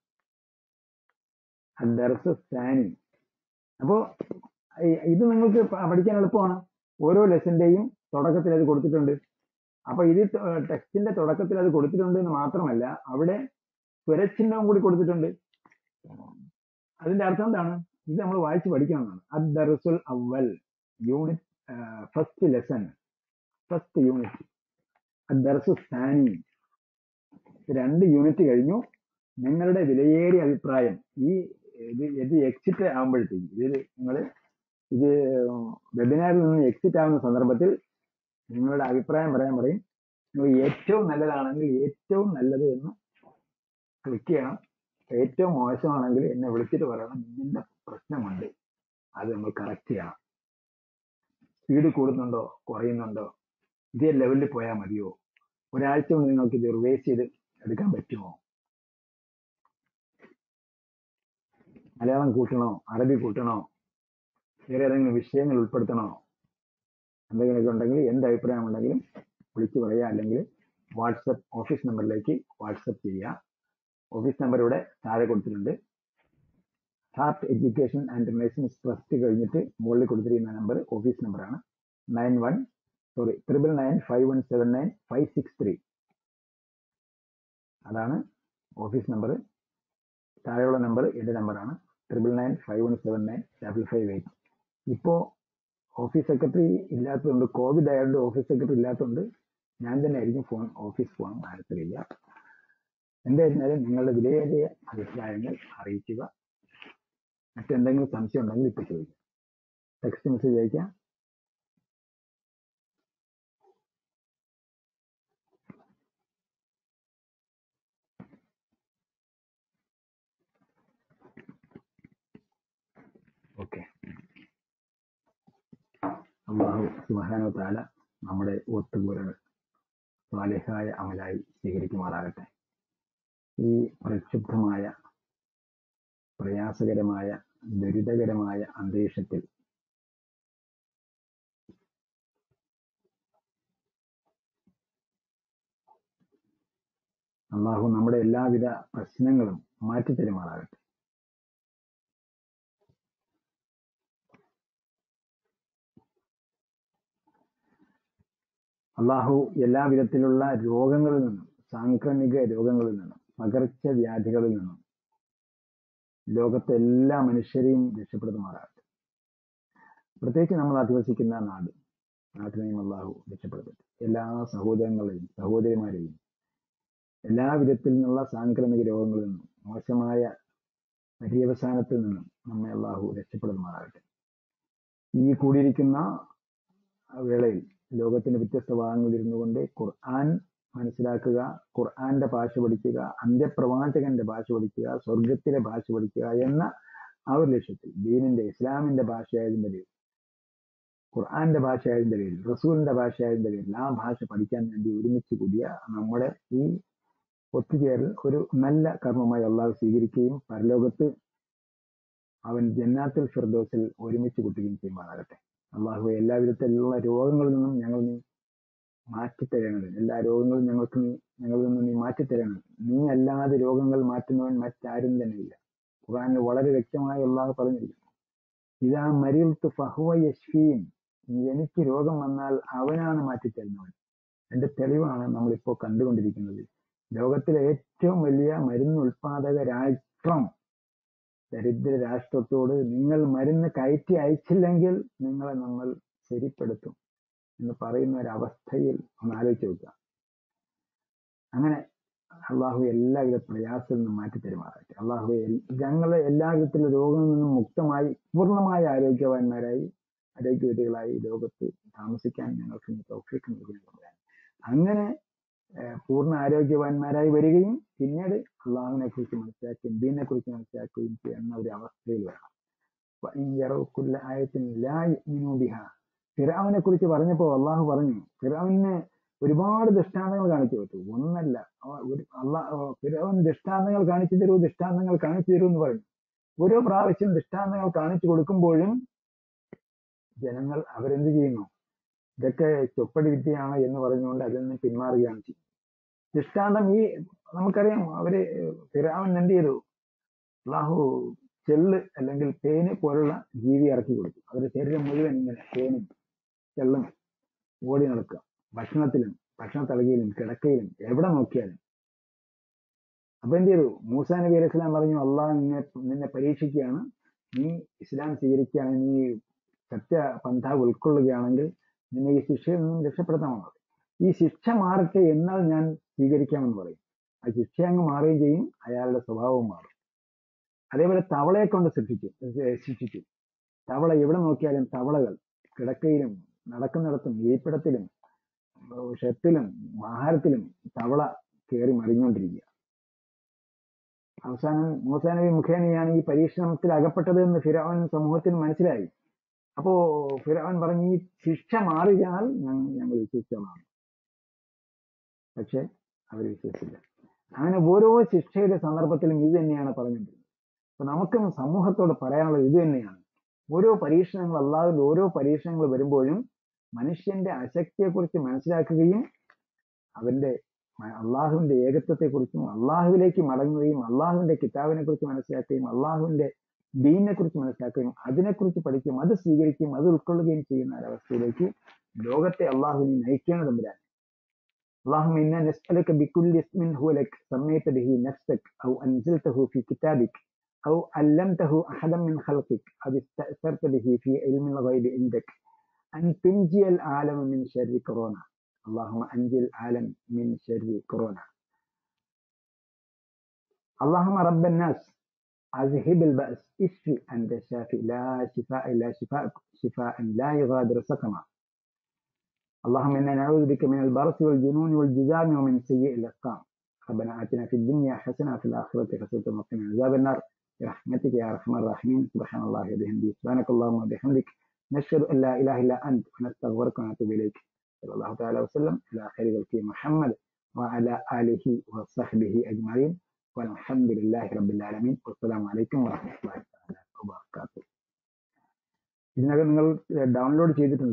ദർസ് സാനി അപ്പോ ഇത് നിങ്ങൾക്ക് പഠിക്കാൻ എളുപ്പമാണ് ഓരോ ലെസന്റെയും തുടക്കത്തിൽ അത് കൊടുത്തിട്ടുണ്ട് അപ്പൊ ഇത് ടെക്സ്റ്റിന്റെ തുടക്കത്തിൽ അത് കൊടുത്തിട്ടുണ്ട് എന്ന് മാത്രമല്ല അവിടെ സ്വരചിഹ്നവും കൂടി കൊടുത്തിട്ടുണ്ട് അതിന്റെ അർത്ഥം എന്താണ് ഇത് നമ്മൾ വായിച്ച് പഠിക്കണമെന്നാണ് അദ്ദർസുൽ അവൽ unit first lesson first unit അദ്ദർസു സാനി രണ്ട് യൂണിറ്റ് കഴിഞ്ഞു നിങ്ങളുടെ വിലയേറിയ അഭിപ്രായം ഈ ഇത് ഇത് എക്സിറ്റ് ആകുമ്പോഴത്തേക്ക് ഇതിൽ നിങ്ങൾ ഇത് വെബിനാറിൽ നിന്ന് എക്സിറ്റ് ആവുന്ന സന്ദർഭത്തിൽ നിങ്ങളുടെ അഭിപ്രായം പറയാൻ പറയും നിങ്ങൾ ഏറ്റവും നല്ലതാണെങ്കിൽ ഏറ്റവും നല്ലത് എന്ന് ക്ലിക്ക് ചെയ്യണം ഏറ്റവും മോശമാണെങ്കിൽ എന്നെ വിളിച്ചിട്ട് പറയണം ഇതിന്റെ പ്രശ്നമുണ്ട് അത് നമ്മൾ കറക്റ്റ് ചെയ്യണം സ്പീഡ് കൂടുന്നുണ്ടോ കുറയുന്നുണ്ടോ ഇതേ ലെവലിൽ പോയാൽ മതിയോ ഒരാഴ്ച കൊണ്ട് നിങ്ങൾക്ക് ഇത് റിവേഴ്സ് ചെയ്ത് എടുക്കാൻ പറ്റുമോ മലയാളം കൂട്ടണോ അറബി കൂട്ടണോ വേറെ ഏതെങ്കിലും വിഷയങ്ങൾ ഉൾപ്പെടുത്തണോ എന്തെങ്കിലുമൊക്കെ ഉണ്ടെങ്കിൽ എന്ത് അഭിപ്രായം ഉണ്ടെങ്കിലും വിളിച്ചു പറയുക അല്ലെങ്കിൽ വാട്സപ്പ് ഓഫീസ് നമ്പറിലേക്ക് വാട്സപ്പ് ചെയ്യുക ഓഫീസ് നമ്പർ ഇവിടെ താഴെ കൊടുത്തിട്ടുണ്ട് heart education and relations trust കഴിഞ്ഞിട്ട് മുകളിൽ കൊടുത്തിരിക്കുന്ന നമ്പർ ഓഫീസ് നമ്പറാണ് nine one sorry triple nine five one seven nine five six three അതാണ് ഓഫീസ് നമ്പർ താഴെയുള്ള നമ്പർ എൻ്റെ നമ്പറാണ് triple nine five one seven nine double five eight ഇപ്പോൾ office secretary ഇല്ലാത്തതുകൊണ്ട് കോവിഡ് ആയതുകൊണ്ട് ഓഫീസ് സെക്രട്ടറി ഇല്ലാത്തതുകൊണ്ട് ഞാൻ തന്നെ ആയിരിക്കും ഫോൺ ഓഫീസ് ഫോൺ ആരത്തിലില്ല എന്തായിരുന്നാലും നിങ്ങളുടെ വിലയേറിയ അഭിപ്രായങ്ങൾ അറിയിക്കുക മറ്റെന്തെങ്കിലും സംശയം ഉണ്ടെങ്കിൽ ഇപ്പോൾ ചോദിക്കാം ടെക്സ്റ്റ് മെസ്സേജ് അയക്കാം ഓക്കെ അള്ളാഹു സുബാനോ താല നമ്മുടെ ഒത്തുകൂരകൾ സ്വാലിഹായ അമലായി സ്വീകരിക്കുമാറാകട്ടെ ഈ പ്രക്ഷുബ്ധമായ പ്രയാസകരമായ ദുരിതകരമായ അന്തരീക്ഷത്തിൽ അള്ളാഹു നമ്മുടെ എല്ലാവിധ പ്രശ്നങ്ങളും മാറ്റിത്തരുമാറാകട്ടെ അള്ളാഹു എല്ലാവിധത്തിലുള്ള രോഗങ്ങളിൽ നിന്നും സാംക്രമിക രോഗങ്ങളിൽ നിന്നും പകർച്ചവ്യാധികളിൽ നിന്നും ലോകത്തെ എല്ലാ മനുഷ്യരെയും രക്ഷപ്പെടുത്തുമാറാകട്ടെ പ്രത്യേകിച്ച് നമ്മൾ അധിവസിക്കുന്ന നാട് നാട്ടിനെയും അള്ളാഹു രക്ഷപ്പെടുത്തട്ടെ എല്ലാ സഹോദരങ്ങളെയും സഹോദരിമാരെയും എല്ലാ വിധത്തിൽ നിന്നുള്ള സാംക്രമിക രോഗങ്ങളിൽ നിന്നും മോശമായ പര്യവസാനത്തിൽ നിന്നും നമ്മെ അള്ളാഹു രക്ഷപ്പെടുത്തുമാറാകട്ടെ ഈ കൂടിയിരിക്കുന്ന വേളയിൽ ലോകത്തിന്റെ വ്യത്യസ്ത ഭാഗങ്ങളിൽ ഇരുന്നു കൊണ്ട് ഖുർആൻ മനസ്സിലാക്കുക ഖുർആന്റെ ഭാഷ പഠിക്കുക അന്ത്യപ്രവാചകന്റെ ഭാഷ പഠിക്കുക സ്വർഗത്തിലെ ഭാഷ പഠിക്കുക എന്ന ആ ഒരു ലക്ഷ്യത്തിൽ ദീനിന്റെ ഇസ്ലാമിന്റെ ഭാഷയായതിന്റെ പേരിൽ ഖുർആന്റെ ഭാഷയായതിന്റെ പേരിൽ റസൂലിന്റെ ഭാഷയായതിന്റെ പേരിൽ ആ ഭാഷ പഠിക്കാൻ വേണ്ടി ഒരുമിച്ച് കൂടിയ നമ്മുടെ ഈ ഒത്തുചേരൽ ഒരു നല്ല കർമ്മമായി അള്ളാഹു സ്വീകരിക്കുകയും പരലോകത്ത് അവൻ ജന്നാത്തിൽ ഫിർദോസിൽ ഒരുമിച്ച് കൂട്ടുകയും ചെയ്യുമാറാകട്ടെ അള്ളാഹു എല്ലാ വിധത്തിലുള്ള രോഗങ്ങളിൽ നിന്നും ഞങ്ങൾ നീ മാറ്റിത്തരണത് എല്ലാ രോഗങ്ങളും ഞങ്ങൾക്ക് നീ ഞങ്ങളിൽ നിന്ന് നീ മാറ്റിത്തരണം നീ അല്ലാതെ രോഗങ്ങൾ മാറ്റുന്നവൻ മറ്റാരും തന്നെയില്ല ഖുറാനിൽ വളരെ വ്യക്തമായി അള്ളാഹു പറഞ്ഞിരിക്കുന്നു ഇതാ മരിൽത്ത് ഫഹുവ യശ്ഫീൻ എനിക്ക് രോഗം വന്നാൽ അവനാണ് മാറ്റിത്തരുന്നവൻ എന്റെ തെളിവാണ് നമ്മളിപ്പോൾ കണ്ടുകൊണ്ടിരിക്കുന്നത് ലോകത്തിലെ ഏറ്റവും വലിയ മരുന്ന് ഉൽപാദക രാഷ്ട്രം ദരിദ്ര രാഷ്ട്രത്തോട് നിങ്ങൾ മരുന്ന് കയറ്റി അയച്ചില്ലെങ്കിൽ നിങ്ങളെ നമ്മൾ ശരിപ്പെടുത്തും എന്ന് പറയുന്ന ഒരു അവസ്ഥയിൽ ഒന്ന് ആലോചിച്ച് നോക്കുക അങ്ങനെ അള്ളാഹു എല്ലാവിധ പ്രയാസത്തിൽ നിന്നും മാറ്റി തരുമാറാട്ടെ അള്ളാഹു ഞങ്ങളെ എല്ലാവിധത്തിലുള്ള രോഗങ്ങളിൽ നിന്നും മുക്തമായി പൂർണ്ണമായ ആരോഗ്യവാന്മാരായി ആരോഗ്യവതികളായി ലോകത്ത് താമസിക്കാൻ ഞങ്ങൾക്ക് തൗഫീഖ് നൽകുന്നതാണ് അങ്ങനെ പൂർണ്ണ ആരോഗ്യവാന്മാരായി വരികയും പിന്നീട് അള്ളാഹുവിനെ കുറിച്ച് മനസ്സിലാക്കുകയും ദീനെ കുറിച്ച് മനസ്സിലാക്കുകയും ചെയ്യുന്ന ഒരു അവസ്ഥയിൽ വേണം ഫിറാവിനെ കുറിച്ച് പറഞ്ഞപ്പോൾ അള്ളാഹു പറഞ്ഞു ഫിറാവിന് ഒരുപാട് ദൃഷ്ടാന്തങ്ങൾ കാണിച്ചു കൊടുത്തു ഒന്നല്ല അള്ളാഹ് ഫിറാവിന് ദൃഷ്ടാന്തങ്ങൾ കാണിച്ചു തരൂ ദൃഷ്ടാന്തങ്ങൾ കാണിച്ചു തരൂ എന്ന് പറഞ്ഞു ഓരോ പ്രാവശ്യം ദൃഷ്ടാന്തങ്ങൾ കാണിച്ചു കൊടുക്കുമ്പോഴും ജനങ്ങൾ അവരെന്ത് ചെയ്യുന്നു ഇതൊക്കെ ചൊപ്പടി വിദ്യയാണ് എന്ന് പറഞ്ഞുകൊണ്ട് അതിൽ നിന്ന് പിന്മാറുകയാണ് ചെയ്യുന്നത് ദൃഷ്ടാന്തം ഈ നമുക്കറിയാം അവര് ഫിറാവൻ എന്ത് ചെയ്തു അള്ളാഹു ചെള്ള് അല്ലെങ്കിൽ തേന് പോലുള്ള ജീവി ഇറക്കി കൊടുത്തു അവരുടെ ശരീരം മുഴുവൻ ഇങ്ങനെ തേനും ചെള്ളും ഓടി നടക്കുക ഭക്ഷണത്തിലും ഭക്ഷണ തളകയിലും കിടക്കയിലും എവിടെ നോക്കിയാലും അപ്പൊ എന്ത് ചെയ്തു മൂസാ നബി അലൈഹി സ്വലാം പറഞ്ഞു അള്ളാഹ് നിന്നെ നിന്നെ പരീക്ഷിക്കുകയാണ് നീ ഇസ്ലാം സ്വീകരിക്കുകയാണെങ്കിൽ നീ സത്യ പന്ഥ ഉൾക്കൊള്ളുകയാണെങ്കിൽ നിന്നെ ഈ ശിക്ഷയിൽ നിന്നും രക്ഷപ്പെടുത്താമെന്ന് പറയും ഈ ശിക്ഷ മാറട്ടെ എന്നാൽ ഞാൻ സ്വീകരിക്കാമെന്ന് പറയും ആ ശിക്ഷ അങ്ങ് മാറുകയും ചെയ്യും അയാളുടെ സ്വഭാവവും മാറും അതേപോലെ തവളയെ കൊണ്ട് സൃഷ്ടിച്ചു ശിക്ഷിച്ചു തവള എവിടെ നോക്കിയാലും തവളകൾ കിടക്കയിലും നടക്കുന്നിടത്തും ഇരിപ്പിടത്തിലും ഷെപ്പിലും ആഹാരത്തിലും തവള കയറി മറിഞ്ഞുകൊണ്ടിരിക്കുക അവസാനം മൂസാനബി മുഖേനയാണ് ഈ പരീക്ഷണത്തിൽ അകപ്പെട്ടത് എന്ന് ഫിറാവൻ സമൂഹത്തിന് മനസ്സിലായി അപ്പോ ഫിറാവൻ പറഞ്ഞു ഈ ശിക്ഷ മാറിയാൽ ഞങ്ങൾ വിശ്വസിച്ചതാണ് പക്ഷെ അവർ വിശ്വസിച്ചില്ല അങ്ങനെ ഓരോ ശിക്ഷയുടെ സന്ദർഭത്തിലും ഇത് തന്നെയാണ് പറഞ്ഞിട്ടുള്ളത് അപ്പൊ നമുക്കും സമൂഹത്തോട് പറയാനുള്ളത് ഇത് തന്നെയാണ് ഓരോ പരീക്ഷണങ്ങൾ അള്ളാഹുവിന്റെ ഓരോ പരീക്ഷണങ്ങൾ വരുമ്പോഴും മനുഷ്യന്റെ അശക്തിയെക്കുറിച്ച് മനസ്സിലാക്കുകയും അവന്റെ അള്ളാഹുവിന്റെ ഏകത്വത്തെക്കുറിച്ചും അള്ളാഹുവിലേക്ക് മടങ്ങുകയും അള്ളാഹുവിന്റെ കിതാബിനെ കുറിച്ച് മനസ്സിലാക്കുകയും അള്ളാഹുവിന്റെ ദീനിനെ കുറിച്ച് മനസ്സിലാക്കുകയും അതിനെക്കുറിച്ച് പഠിക്കുകയും അത് സ്വീകരിക്കുകയും അത് ഉൾക്കൊള്ളുകയും ചെയ്യുന്ന ഒരവസ്ഥയിലേക്ക് ലോകത്തെ അള്ളാഹുവിനെ നയിക്കേണ്ടത് തമ്പുരാൻ اللهم إنا نسألك بكل اسم هو لك سميت به نفسك أو أنزلته في كتابك أو علمته أحدا من خلقك أو استأثرت به في علم الغيب عندك أن تنجي العالم من شر كورونا اللهم أنجي العالم من شر كورونا اللهم رب الناس أذهب البأس اشفي أنت الشافي لا شفاء إلا شفاء شفاء لا يغادر سقما اللهم إنا نعوذ بك من البرص والجنون والجذام ومن سيء الأسقام ربنا آتنا في الدنيا حسنة وفي الآخرة حسنة وقنا عذاب النار برحمتك يا أرحم الراحمين سبحان الله وبحمده سبحانك اللهم وبحمدك نشهد أن لا إله إلا أنت ونستغفرك ونتوب إليك صلى الله تعالى وسلم على خير خلقه محمد وعلى آله وصحبه أجمعين والحمد لله رب العالمين والسلام عليكم ورحمة الله تعالى وبركاته ഇതിനകം നിങ്ങൾ ഡൗൺലോഡ് ചെയ്തിട്ടുണ്ട്